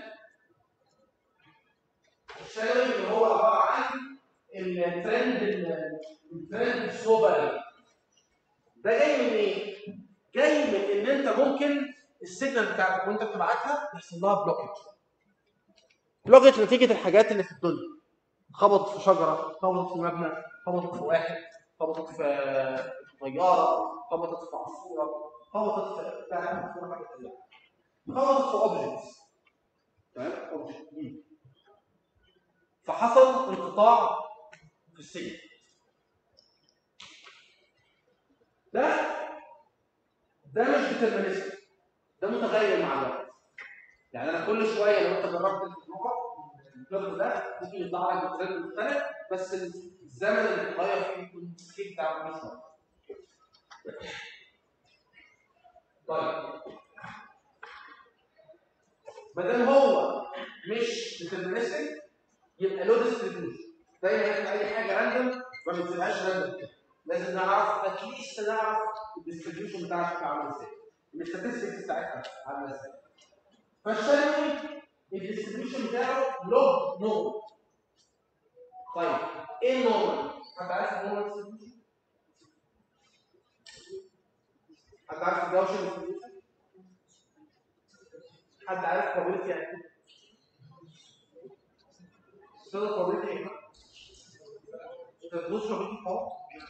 Speaker 1: الشكل اللي هو عباره عن الترند الترند السوبر ده جاي من ايه؟ جاي من ان انت ممكن السيجنال بتاعتك وانت بتبعتها يحصل لها بلوكج بلوكج نتيجه الحاجات اللي في الدنيا خبطت في شجره خبطت في مبنى خبطت في واحد خبطت في طياره خبطت في عصفوره خبطت في بتاع في حاجه ثانيه خبطت في اوبجكتس تمام اوبجكت فحصل انقطاع في السيجنال ده ده مش ديترمينستيك ده متغير مع الوقت يعني انا كل شويه لو انت جربت اللغه الكيرف ده ممكن يطلع لك بترند مختلف بس الزمن اللي بيتغير فيه يكون السكيل بتاعه مش شويه طيب ما دام هو مش ديترمينستيك يبقى له ديستريبيوشن دايما احنا اي حاجه راندوم ما بنسيبهاش راندوم كده لازم نعرف اتليست نعرف الديستريبيوشن بتاعها شكله عامل ازاي الاستاتستكس بتاعتها عامله ازاي فالشامل الديستريبيوشن بتاعه لوج نورمال طيب ايه النورمال؟ حد عارف النورمال ديستريبيوشن؟ حد عارف الجوشن ديستريبيوشن؟ حد عارف probability يعني ايه؟ استاذ probability ايه؟ انت بتدوس probability فوق؟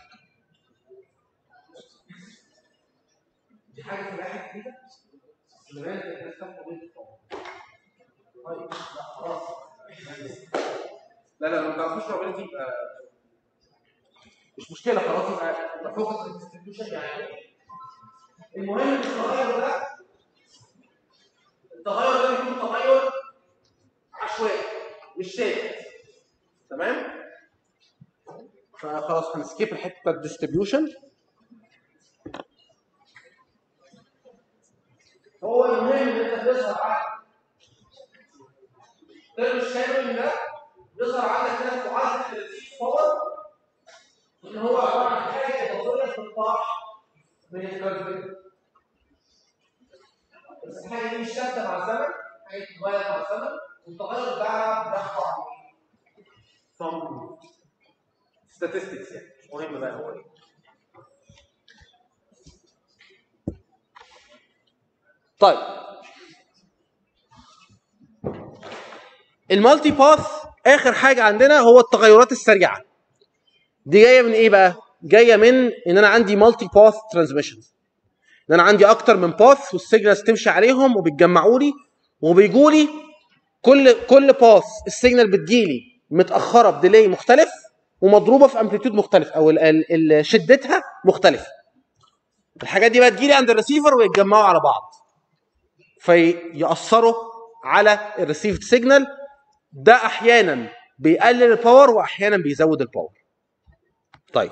Speaker 1: دي حاجه في الاخر كده زمان كانت الناس تاخد probability فوق طيب لا خلاص لا لا ما تعرفوش probability يبقى مش مشكله خلاص يبقى يبقى فوق الديستريبيوشن يعني المهم التغير ده التغير ده بيكون تغير عشوائي مش ثابت تمام فخلاص هنسكيب الحته بتاعت الديستريبيوشن هو المهم ان انت تظهر على الترم الشامل ده يظهر عندك كده في معادله الريسيف باور ان هو عباره عن حاجه اضافيه في الطرح من الكيرف بس الحاجه دي مش ثابته مع الزمن حاجه بتتغير مع الزمن والتغير بتاعها بيخضع some statistics يعني مش مهم بقى هو ايه طيب المالتي باث اخر حاجه عندنا هو التغيرات السريعه دي جايه من ايه بقى جايه من ان انا عندي مالتي باث ترانسميشنز ان انا عندي اكتر من باث والسيجنالز تمشي عليهم وبيتجمعوا لي وبيجوا لي كل كل باث السيجنال بتجيلي متاخره بديلي مختلف ومضروبه في امبليتيود مختلف او ال ال ال شدتها مختلفه الحاجات دي بقى تجيلي عند الريسيفر ويتجمعوا على بعض فيأثروا على الريسيفد سيجنال ده احيانا بيقلل الباور واحيانا بيزود الباور طيب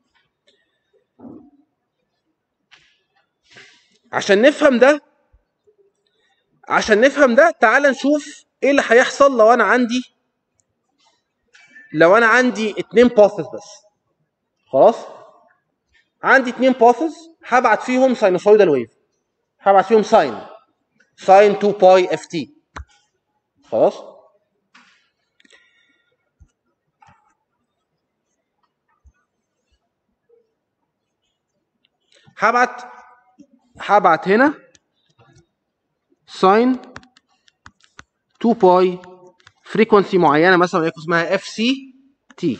Speaker 1: عشان نفهم ده عشان نفهم ده تعال نشوف ايه اللي هيحصل لو انا عندي لو انا عندي اتنين باثز بس خلاص عندي اتنين باثز هبعت فيهم ساينوسويدال ويف هبعت فيهم ساين ساين 2 باي اف تي خلاص هبعت هبعت هنا ساين 2 باي فريكونسي معينه مثلا وليكن اسمها اف سي تي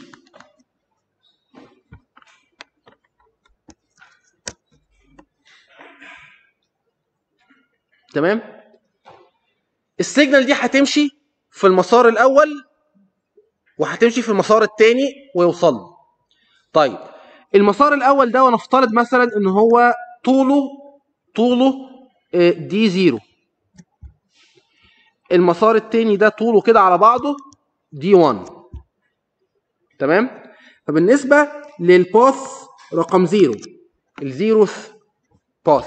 Speaker 1: تمام السيجنال دي هتمشي في المسار الاول وهتمشي في المسار الثاني ويوصل له. طيب المسار الاول ده ونفترض مثلا ان هو طوله طوله آه، دي زيرو المسار الثاني ده طوله كده على بعضه دي 1 تمام فبالنسبه للباث رقم زيرو الزيروث باث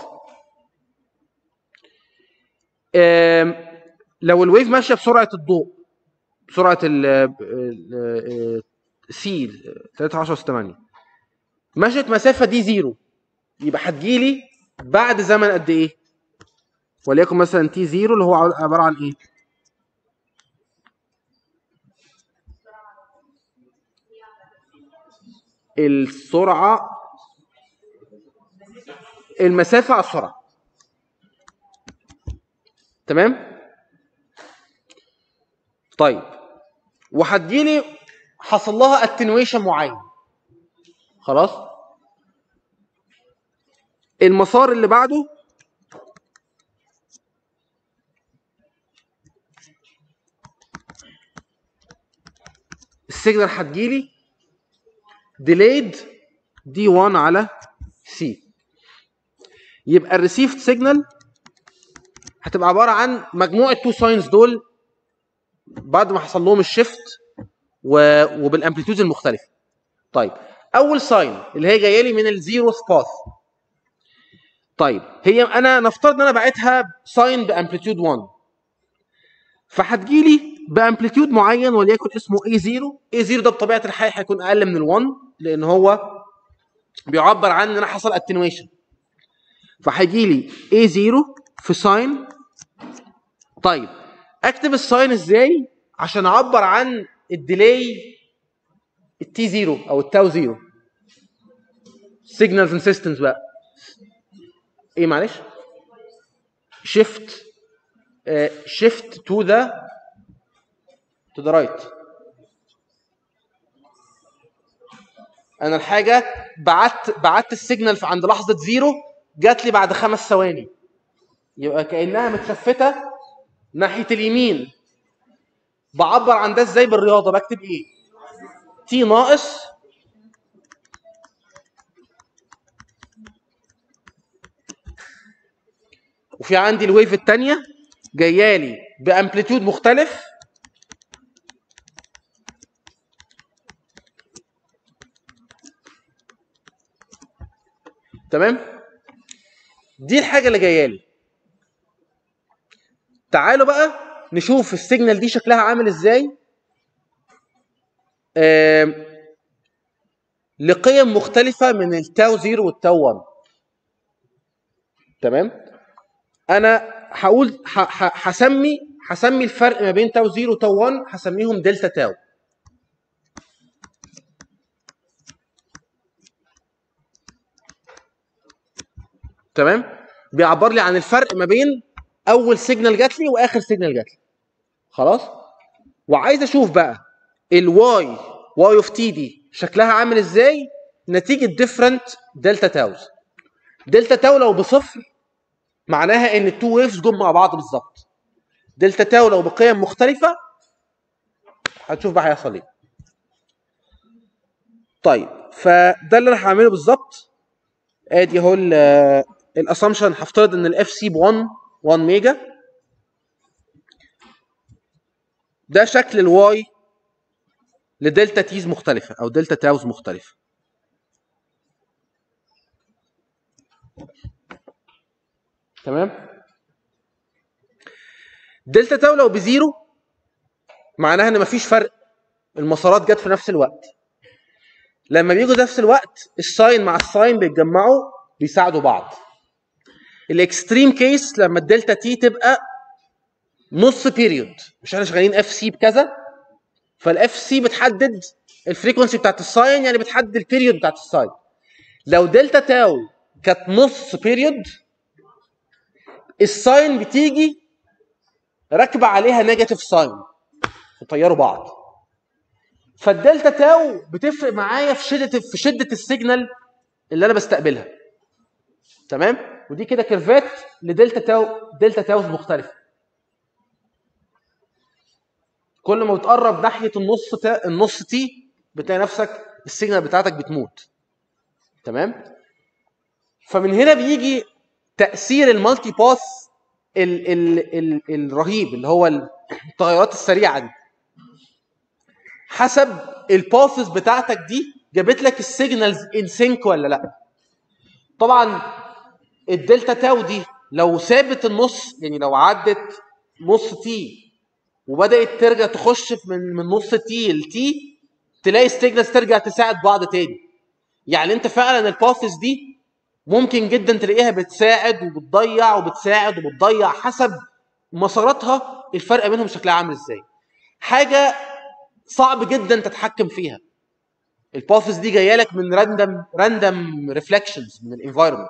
Speaker 1: آم، لو الويف ماشيه بسرعه الضوء بسرعه ال سي 3.10 مشت مسافه دي زيرو يبقى هتجيلي بعد زمن قد ايه؟ وليكن مثلا تي زيرو اللي هو عباره عن ايه؟ السرعه المسافه على السرعه تمام؟ طيب وهتجيلي حصل لها اتنويشن معين خلاص المسار اللي بعده السيجنال هتجيلي ديليد دي 1 على سي يبقى الريسيفد سيجنال هتبقى عباره عن مجموعه تو ساينز دول بعد ما حصل لهم الشيفت و... وبالامبليتيودز المختلفه طيب اول ساين اللي هي جايه لي من الزيروث باث طيب هي انا نفترض ان انا باعتها ساين بامبليتيود 1 فهتجي لي بامبليتيود معين وليكن اسمه اي 0 اي 0 ده بطبيعه الحال هيكون اقل من ال1 لان هو بيعبر عن ان انا حصل اتنويشن فهيجي لي اي 0 في ساين طيب اكتب الساين ازاي عشان اعبر عن الديلي التي 0 او التاو 0 سيجنالز اند سيستمز بقى ايه معلش شيفت شيفت تو ذا تو ذا رايت انا الحاجه بعت بعت السيجنال في عند لحظه زيرو جات لي بعد خمس ثواني يبقى كانها متشفته ناحيه اليمين بعبر عن ده ازاي بالرياضه بكتب ايه تي ناقص وفي عندي الويف الثانيه جايه لي بامبليتيود مختلف تمام دي الحاجه اللي جايه لي تعالوا بقى نشوف السيجنال دي شكلها عامل ازاي آم، لقيم مختلفة من التاو 0 والتاو 1 تمام انا هقول ه- ه- هسمي هسمي الفرق ما بين تاو 0 وتاو 1 هسميهم دلتا تاو تمام بيعبر لي عن الفرق ما بين اول سيجنال جات لي واخر سيجنال جات لي خلاص وعايز اشوف بقى الواي واي اوف تي دي شكلها عامل ازاي نتيجه ديفرنت دلتا تاوز دلتا تاو لو بصفر معناها ان التو ويفز جم مع بعض بالظبط دلتا تاو لو بقيم مختلفه هتشوف بقى هيحصل ايه طيب فده اللي انا هعمله بالظبط ادي اهو الاسامبشن هفترض ان الاف سي ب 1 1 ميجا ده شكل الواي لدلتا تيز مختلفة أو دلتا تاوز مختلفة تمام دلتا تاو لو بزيرو معناها ان مفيش فرق المسارات جت في نفس الوقت لما بيجوا نفس الوقت الساين مع الساين بيتجمعوا بيساعدوا بعض الاكستريم كيس لما الدلتا تي تبقى نص بيريود مش احنا شغالين اف سي بكذا فالاف سي بتحدد الفريكونسي بتاعت الساين يعني بتحدد البيريود بتاعت الساين لو دلتا تاو كانت نص بيريود الساين بتيجي راكبه عليها نيجاتيف ساين وطيروا بعض فالدلتا تاو بتفرق معايا في شده في شده السيجنال اللي انا بستقبلها تمام ودي كده كيرفات لدلتا تاو دلتا تاوز مختلفه كل ما بتقرب ناحيه النص تا... النص تي بتلاقي نفسك السيجنال بتاعتك بتموت تمام فمن هنا بيجي تاثير المالتي باث ال... ال... ال... الرهيب اللي هو التغيرات السريعه دي حسب الباثز بتاعتك دي جابت لك السيجنالز ان سينك ولا لا طبعا الدلتا تاو دي لو سابت النص يعني لو عدت نص تي وبدات ترجع تخش في من من نص تي لتي تلاقي السيجنالز ترجع تساعد بعض تاني يعني انت فعلا الباثز دي ممكن جدا تلاقيها بتساعد وبتضيع وبتساعد وبتضيع حسب مساراتها الفرق بينهم شكلها عامل ازاي حاجه صعب جدا تتحكم فيها الباثز دي جايه لك من راندم راندم ريفلكشنز من الانفايرمنت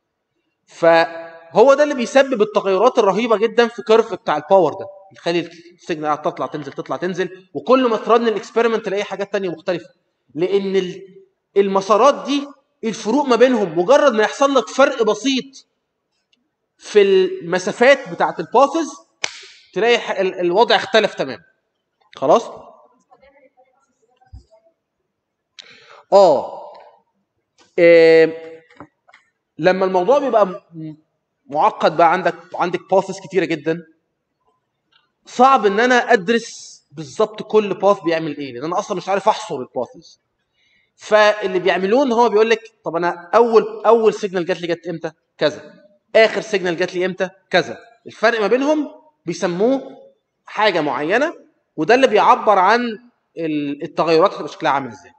Speaker 1: فهو ده اللي بيسبب التغيرات الرهيبه جدا في كيرف بتاع الباور ده يخلي السيجنال تطلع تنزل تطلع تنزل وكل ما ترن الاكسبيرمنت تلاقي حاجات تانية مختلفه لان ال- المسارات دي الفروق ما بينهم مجرد ما يحصل لك فرق بسيط في المسافات بتاعه الباثز تلاقي ح- ال- الوضع اختلف تماما خلاص اه إيه، لما الموضوع بيبقى م- معقد بقى عندك عندك باثز كتيره جدا صعب ان انا ادرس بالظبط كل باث بيعمل ايه لان انا اصلا مش عارف احصر الباثز فاللي بيعملوه ان هو بيقول لك طب انا اول اول سيجنال جات لي جت امتى كذا اخر سيجنال جات لي امتى كذا الفرق ما بينهم بيسموه حاجه معينه وده اللي بيعبر عن ال- التغيرات هتبقى شكلها عامل ازاي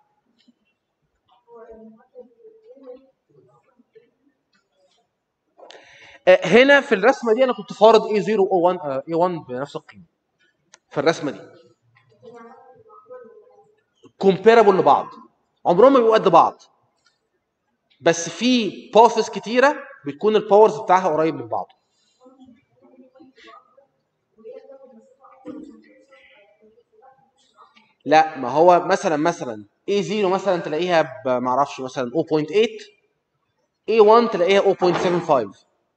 Speaker 1: آه، هنا في الرسمه دي انا كنت فارض A0 O1 آه، A1 بنفس القيمه في الرسمه دي كومبيرابل لبعض عمرهم ما بيبقوا قد بعض بس في باثز كتيره بتكون الباورز بتاعها قريب من بعض لا ما هو مثلا مثلا A0 مثلا تلاقيها ب- معرفش مثلا 0.8 A1 تلاقيها 0.75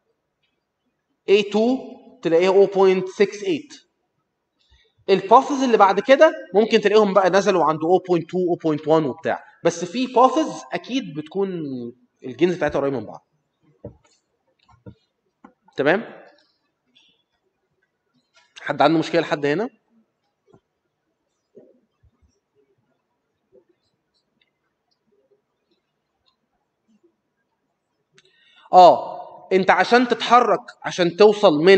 Speaker 1: A2 تلاقيها 0.68 الباثز اللي بعد كده ممكن تلاقيهم بقى نزلوا عند 0.2 0.1 وبتاع بس في باثز اكيد بتكون الجنس بتاعتها قريب من بعض تمام حد عنده مشكله لحد هنا اه انت عشان تتحرك عشان توصل من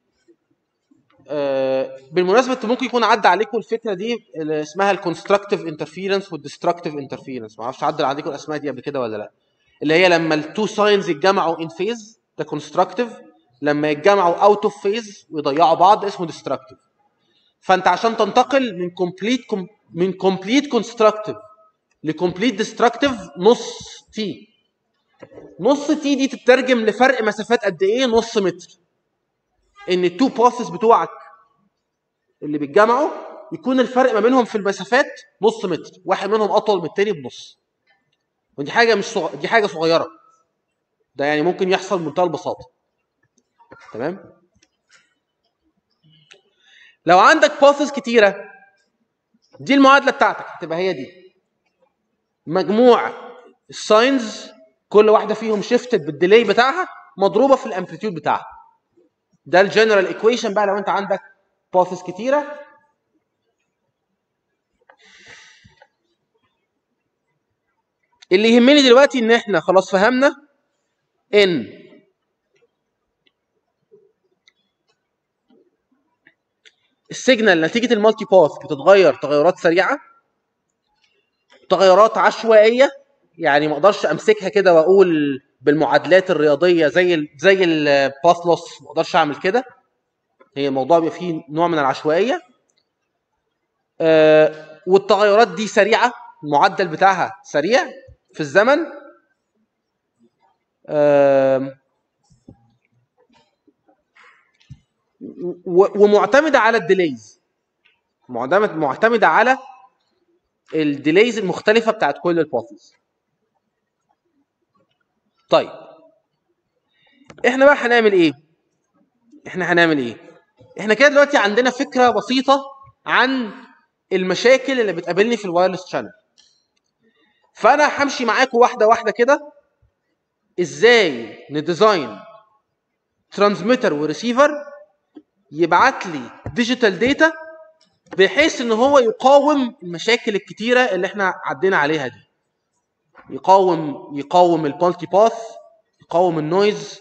Speaker 1: آه بالمناسبه انت ممكن يكون عدى عليكم الفكره دي اللي اسمها الكونستراكتيف انترفيرنس والديستركتيف انترفيرنس ما اعرفش عدى عليكم الاسماء دي قبل كده ولا لا اللي هي لما التو ساينز يتجمعوا ان فيز ده كونستراكتيف لما يتجمعوا اوت اوف فيز ويضيعوا بعض اسمه ديستركتيف فانت عشان تنتقل من كومبليت من كومبليت كونستراكتيف لكومبليت ديستركتيف نص تي نص تي دي تترجم لفرق مسافات قد ايه نص متر ان التو باثز بتوعك اللي بيتجمعوا يكون الفرق ما بينهم في المسافات نص متر واحد منهم اطول من التاني بنص ودي حاجه مش صغ... دي حاجه صغيره ده يعني ممكن يحصل بمنتهى البساطه تمام لو عندك باثز كتيره دي المعادله بتاعتك هتبقى هي دي مجموع الساينز كل واحده فيهم شيفتد بالديلي بتاعها مضروبه في الامبليتيود بتاعها ده الجنرال ايكويشن بقى لو انت عندك باثز كتيره اللي يهمني دلوقتي ان احنا خلاص فهمنا ان السيجنال نتيجه المالتي باث بتتغير تغيرات سريعه تغيرات عشوائيه يعني ما اقدرش امسكها كده واقول بالمعادلات الرياضيه زي ال زي الباث لوس ما اقدرش اعمل كده هي الموضوع بيبقى فيه نوع من العشوائيه آه والتغيرات دي سريعه المعدل بتاعها سريع في الزمن آه و- ومعتمده على الديليز معتمد معتمده على الديليز المختلفه بتاعت كل الباثز طيب احنا بقى هنعمل ايه احنا هنعمل ايه احنا كده دلوقتي عندنا فكره بسيطه عن المشاكل اللي بتقابلني في الوايرلس شانل فانا همشي معاكم واحده واحده كده ازاي نديزاين ترانسميتر وريسيفر يبعت لي ديجيتال داتا بحيث ان هو يقاوم المشاكل الكتيره اللي احنا عدينا عليها دي يقاوم يقاوم المالتي باث يقاوم النويز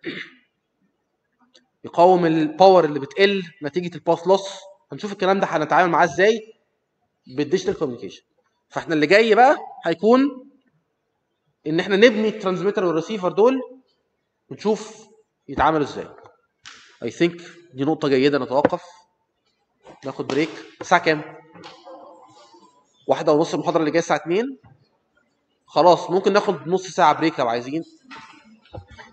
Speaker 1: يقاوم الباور اللي بتقل نتيجه الباث لوس هنشوف الكلام ده هنتعامل معاه ازاي بالديجيتال كوميونيكيشن فاحنا اللي جاي بقى هيكون ان احنا نبني الترانسميتر والريسيفر دول ونشوف يتعاملوا ازاي اي ثينك دي نقطه جيده نتوقف ناخد بريك الساعه كام واحدة ونص المحاضرة اللي جاية الساعة 2 خلاص ممكن ناخد نص ساعة بريك لو عايزين